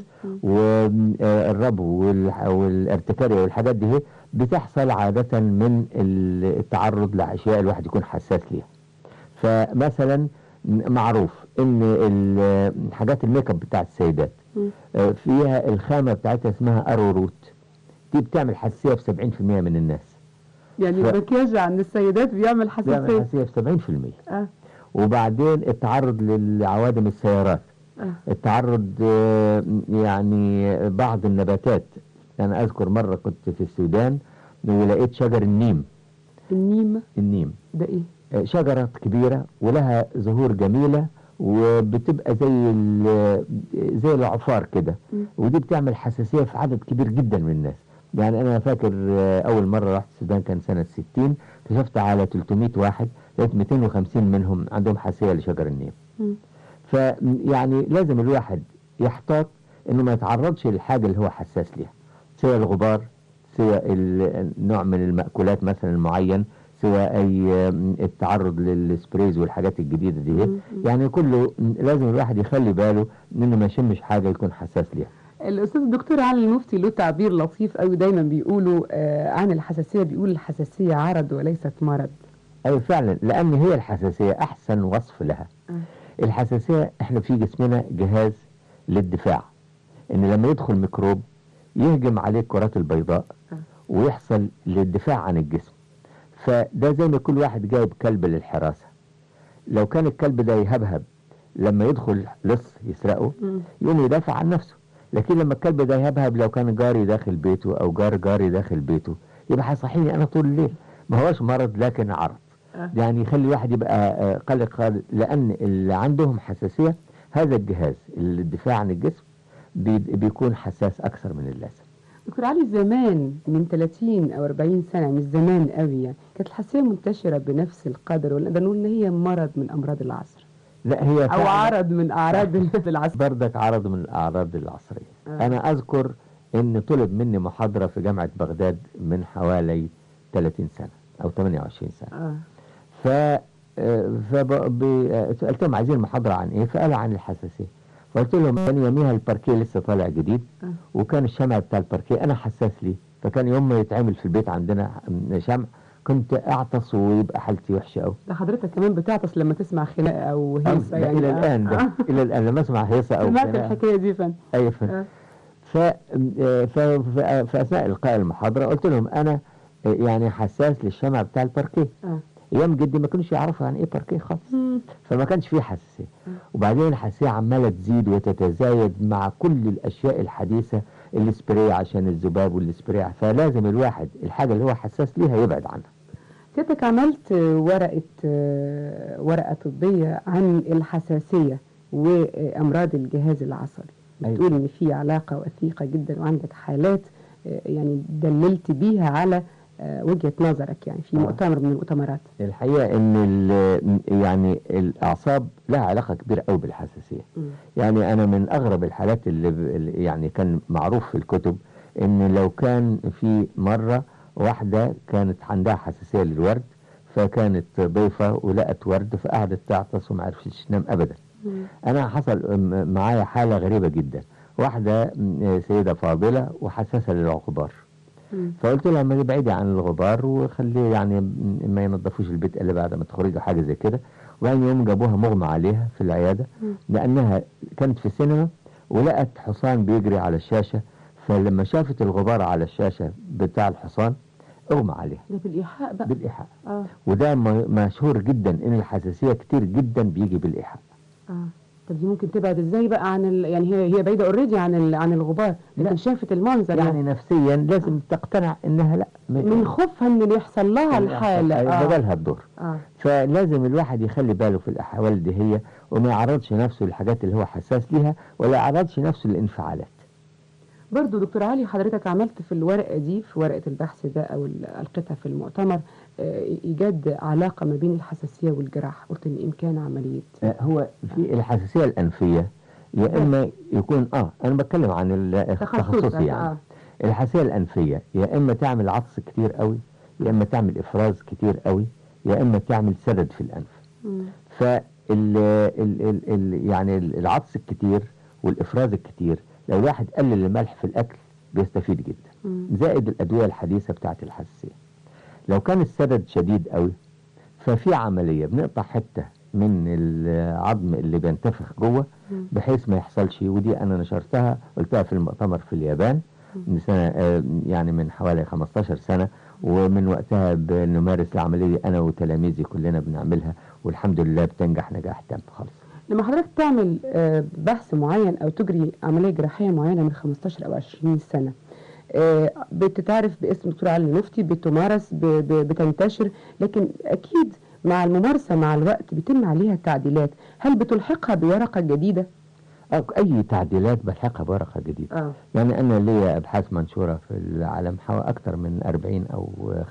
Speaker 9: والربو والح- والارتكارية والحاجات دي هي بتحصل عادة من ال- التعرض لأشياء الواحد يكون حساس ليها فمثلا معروف ان ال- حاجات الميك اب بتاع السيدات آه، فيها الخامة بتاعتها اسمها اروروت دي بتعمل حساسية في 70% من الناس
Speaker 3: يعني
Speaker 9: ف-
Speaker 3: المكياج عند السيدات بيعمل
Speaker 9: بيعمل
Speaker 3: حساسيه
Speaker 9: حساسية في 70%
Speaker 3: اه
Speaker 9: وبعدين التعرض لعوادم السيارات
Speaker 3: اه
Speaker 9: التعرض آه، يعني بعض النباتات أنا أذكر مرة كنت في السودان ولقيت شجر النيم
Speaker 3: النيم
Speaker 9: النيم
Speaker 3: ده ايه؟
Speaker 9: آه، شجرة كبيرة ولها زهور جميلة وبتبقى زي ال- زي العفار كده
Speaker 3: مم.
Speaker 9: ودي بتعمل حساسية في عدد كبير جدا من الناس يعني أنا فاكر آه، أول مرة رحت السودان كان سنة 60 اكتشفت على 300 واحد لقيت 250 منهم عندهم حساسية لشجر النيم
Speaker 3: مم.
Speaker 9: فيعني لازم الواحد يحتاط انه ما يتعرضش للحاجه اللي هو حساس ليها سواء الغبار سواء ال- نوع من المأكولات مثلا معين سواء اي التعرض للسبريز والحاجات الجديده دي يعني كله لازم الواحد يخلي باله انه ما يشمش حاجه يكون حساس ليها
Speaker 3: الاستاذ الدكتور علي المفتي له تعبير لطيف قوي دايما بيقولوا آه عن الحساسيه بيقول الحساسيه عرض وليست مرض
Speaker 9: اي فعلا لان هي الحساسيه احسن وصف لها
Speaker 3: آه.
Speaker 9: الحساسيه احنا في جسمنا جهاز للدفاع ان لما يدخل ميكروب يهجم عليه الكرات البيضاء ويحصل للدفاع عن الجسم فده زي ما كل واحد جايب كلب للحراسه لو كان الكلب ده يهبهب لما يدخل لص يسرقه يقوم يدافع عن نفسه لكن لما الكلب ده يهبهب لو كان جاري داخل بيته او جار جاري داخل بيته يبقى هيصحيني انا طول الليل ما هوش مرض لكن عرض
Speaker 3: آه.
Speaker 9: يعني يخلي الواحد يبقى آه، قلق خالص لان اللي عندهم حساسيه هذا الجهاز الدفاع عن الجسم بي- بيكون حساس اكثر من اللازم
Speaker 3: دكتور علي زمان من 30 او 40 سنه مش زمان قوي يعني كانت الحساسيه منتشره بنفس القدر ولا نقدر نقول ان هي مرض من امراض العصر
Speaker 9: لا هي
Speaker 3: او
Speaker 9: فعلاً
Speaker 3: عرض من اعراض العصر
Speaker 9: بردك عرض من الاعراض العصريه
Speaker 3: آه.
Speaker 9: انا اذكر ان طلب مني محاضره في جامعه بغداد من حوالي 30 سنه او 28 سنه
Speaker 3: اه
Speaker 9: ف آه، فب- ب- آه، سالتهم عايزين محاضره عن ايه فقالوا عن الحساسيه فقلت لهم كان يوميها الباركيه لسه طالع جديد
Speaker 3: آه.
Speaker 9: وكان الشمع بتاع الباركيه انا حساس ليه فكان يوم ما يتعمل في البيت عندنا شمع كنت اعطس ويبقى حالتي وحشه قوي
Speaker 3: ده حضرتك كمان بتعطس لما تسمع خناقه او هيصه
Speaker 9: لا،
Speaker 3: يعني
Speaker 9: الى
Speaker 3: آه.
Speaker 9: الان ده
Speaker 3: آه.
Speaker 9: الى الان لما اسمع هيصه او
Speaker 3: سمعت
Speaker 9: خناقة.
Speaker 3: الحكايه دي فن
Speaker 9: ايوه فهمت.
Speaker 3: آه.
Speaker 9: ف... آه، ف... ف... في اثناء القاء المحاضره قلت لهم انا آه، يعني حساس للشمع بتاع الباركيه
Speaker 3: آه.
Speaker 9: ايام جدي ما كانوش يعرفوا يعني ايه باركيه خالص
Speaker 3: مم.
Speaker 9: فما كانش فيه حساسيه وبعدين الحساسيه عماله تزيد وتتزايد مع كل الاشياء الحديثه السبراي عشان الذباب والسبراي فلازم الواحد الحاجه اللي هو حساس ليها يبعد عنها
Speaker 3: سيادتك عملت ورقة آه، ورقة طبية عن الحساسية وأمراض الجهاز العصبي
Speaker 9: أيوة.
Speaker 3: بتقول إن في علاقة وثيقة جدا وعندك حالات آه، يعني دللت بيها على آه، وجهة نظرك يعني في
Speaker 9: آه.
Speaker 3: مؤتمر من المؤتمرات
Speaker 9: الحقيقه ان ال- يعني الاعصاب لها علاقه كبيره قوي بالحساسيه
Speaker 3: مم.
Speaker 9: يعني انا من اغرب الحالات اللي ب- اللي يعني كان معروف في الكتب ان لو كان في مره واحده كانت عندها حساسيه للورد فكانت ضيفه ولقت ورد فقعدت تعطس وما عرفتش تنام ابدا انا حصل م- معايا حاله غريبه جدا واحده م- سيده فاضله وحساسه للغبار فقلت لها ما بعيدي عن الغبار وخليه يعني م- ما ينظفوش البيت الا بعد ما تخرجي حاجه زي كده وبعدين يوم جابوها مغمى عليها في العياده لانها كانت في السينما ولقت حصان بيجري على الشاشه فلما شافت الغبار على الشاشه بتاع الحصان اغمى عليها
Speaker 3: ده بالإيحاء بقى
Speaker 9: بالايحاء
Speaker 3: اه
Speaker 9: وده م- مشهور جدا ان الحساسيه كتير جدا بيجي بالايحاء
Speaker 3: اه طب دي ممكن تبعد ازاي بقى عن ال... يعني هي هي بعيده اوريدي عن ال... عن الغبار لكن شافت المنظر
Speaker 9: يعني نفسيا لازم تقتنع انها لا م-
Speaker 3: من خوفها ان يحصل لها الحاله
Speaker 9: أيوة،
Speaker 3: اه
Speaker 9: بدلها الدور
Speaker 3: اه
Speaker 9: فلازم الواحد يخلي باله في الاحوال دي هي وما يعرضش نفسه للحاجات اللي هو حساس ليها ولا يعرضش نفسه للانفعالات
Speaker 3: برضو دكتور علي حضرتك عملت في الورقة دي في ورقة البحث ده أو ال- ألقيتها في المؤتمر آه، إيجاد علاقة ما بين الحساسية والجراحة قلت إن إمكان عملية
Speaker 9: آه، هو في الحساسيه الانفيه يا اما يكون اه انا بتكلم عن ال-
Speaker 3: تخصص
Speaker 9: التخصصي
Speaker 3: آه.
Speaker 9: يعني الحساسيه الانفيه يا اما تعمل عطس كتير قوي يا اما تعمل افراز كتير قوي يا اما تعمل سدد في الانف فال ال ال ال يعني العطس الكتير والافراز الكتير لو الواحد قلل الملح في الاكل بيستفيد جدا زائد الادويه الحديثه بتاعت الحساسيه لو كان السدد شديد قوي ففي عمليه بنقطع حته من العظم اللي بينتفخ جوه بحيث ما يحصلش ودي انا نشرتها قلتها في المؤتمر في اليابان من سنه آه، يعني من حوالي 15 سنه ومن وقتها بنمارس العمليه دي انا وتلاميذي كلنا بنعملها والحمد لله بتنجح نجاح تام خالص
Speaker 3: لما حضرتك تعمل آه، بحث معين او تجري عمليه جراحيه معينه من 15 او 20 سنه آه، بتتعرف باسم دكتور علي المفتي بتمارس ب- ب- بتنتشر لكن اكيد مع الممارسه مع الوقت بيتم عليها تعديلات هل بتلحقها بورقه جديده
Speaker 9: أو اي تعديلات بلحقها بورقه جديده
Speaker 3: اه
Speaker 9: يعني انا ليا ابحاث منشوره في العالم حوالي اكثر من 40 او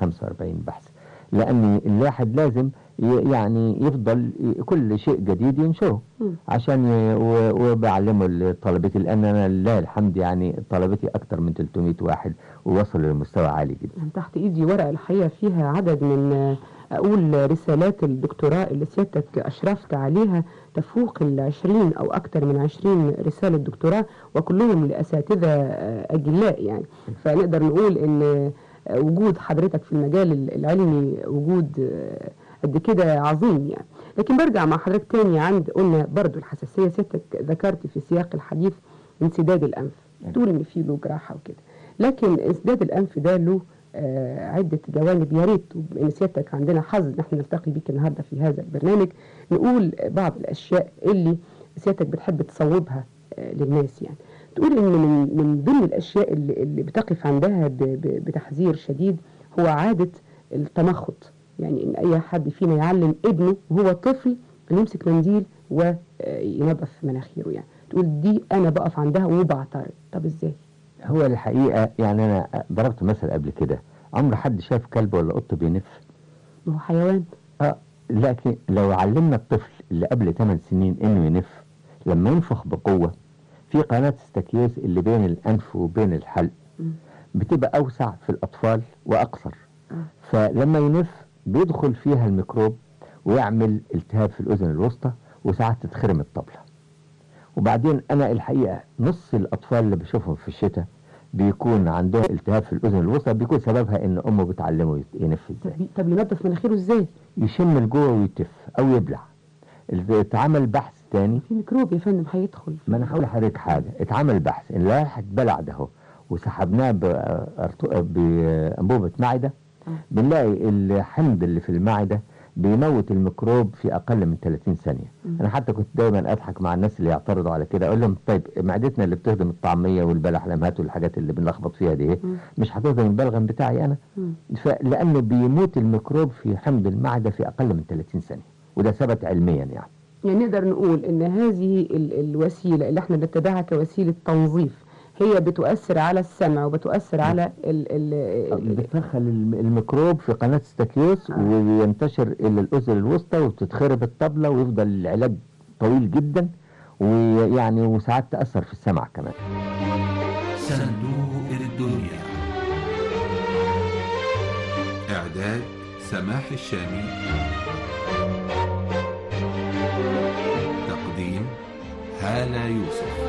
Speaker 9: 45 بحث لان الواحد لازم ي- يعني يفضل ي- كل شيء جديد ينشره
Speaker 3: مم.
Speaker 9: عشان ي- و- وبعلمه لطلبتي لان انا لله الحمد يعني طلبتي اكثر من 300 واحد ووصلوا لمستوى عالي جدا
Speaker 3: تحت ايدي ورقه الحقيقه فيها عدد من آه، اقول رسالات الدكتوراة اللي سيادتك اشرفت عليها تفوق العشرين او اكثر من عشرين رسالة دكتوراه وكلهم لاساتذة آه، اجلاء يعني فنقدر نقول ان آه، وجود حضرتك في المجال العلمي وجود آه، قد كده عظيم يعني لكن برجع مع حضرتك تاني عند قلنا برضو الحساسية سيادتك ذكرت في سياق الحديث انسداد الانف تقول ان في له جراحة وكده لكن انسداد الانف ده له آه، عدة جوانب يا ريت بان سيادتك عندنا حظ ان احنا نلتقي بيك النهارده في هذا البرنامج نقول بعض الاشياء اللي سيادتك بتحب تصوبها آه، للناس يعني تقول ان من من ضمن الاشياء اللي, اللي بتقف عندها ب- ب- بتحذير شديد هو عاده التمخط يعني ان اي حد فينا يعلم ابنه وهو طفل انه يمسك منديل وينظف مناخيره يعني تقول دي انا بقف عندها وبعترض طب ازاي؟
Speaker 9: هو الحقيقه يعني انا ضربت مثل قبل كده عمر حد شاف كلب ولا قط بينف
Speaker 3: ما هو حيوان
Speaker 9: اه لكن لو علمنا الطفل اللي قبل 8 سنين انه ينف لما ينفخ بقوه في قناه استكيوز اللي بين الانف وبين الحلق بتبقى اوسع في الاطفال واقصر فلما ينف بيدخل فيها الميكروب ويعمل التهاب في الاذن الوسطى وساعات تتخرم الطبله وبعدين انا الحقيقه نص الاطفال اللي بشوفهم في الشتاء بيكون عندهم التهاب في الاذن الوسطى بيكون سببها ان امه بتعلمه يت- ينف ازاي
Speaker 3: طب طب ينظف مناخيره ازاي؟
Speaker 9: يشم لجوه ويتف او يبلع اتعمل بحث تاني
Speaker 3: في ميكروب يا فندم هيدخل
Speaker 9: ما انا هقول لحضرتك حاجه اتعمل بحث ان واحد بلع ده اهو وسحبناه بأرتو- بانبوبه معده بنلاقي الحمض اللي في المعده بيموت الميكروب في اقل من 30 ثانيه
Speaker 3: مم.
Speaker 9: انا حتى كنت دايما اضحك مع الناس اللي يعترضوا على كده اقول لهم طيب معدتنا اللي بتهضم الطعميه والبلحلمات والحاجات اللي بنلخبط فيها دي إيه؟
Speaker 3: مم.
Speaker 9: مش هتهضم البلغم بتاعي انا
Speaker 3: مم.
Speaker 9: فلانه بيموت الميكروب في حمض المعده في اقل من 30 ثانيه وده ثبت علميا يعني
Speaker 3: يعني نقدر نقول ان هذه ال الوسيله اللي احنا بنتبعها كوسيله تنظيف هي بتؤثر على السمع وبتؤثر على ال ال
Speaker 9: بتدخل الم- الميكروب في قناة ستاكيوس وينتشر إلى الأذن الوسطى وتتخرب الطبلة ويفضل العلاج طويل جدا ويعني وساعات تأثر في السمع كمان
Speaker 6: صندوق الدنيا إعداد سماح الشامي تقديم هالة يوسف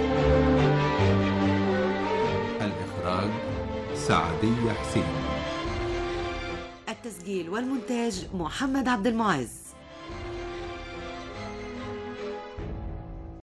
Speaker 6: الإخراج سعدية حسين
Speaker 2: التسجيل والمونتاج محمد عبد المعز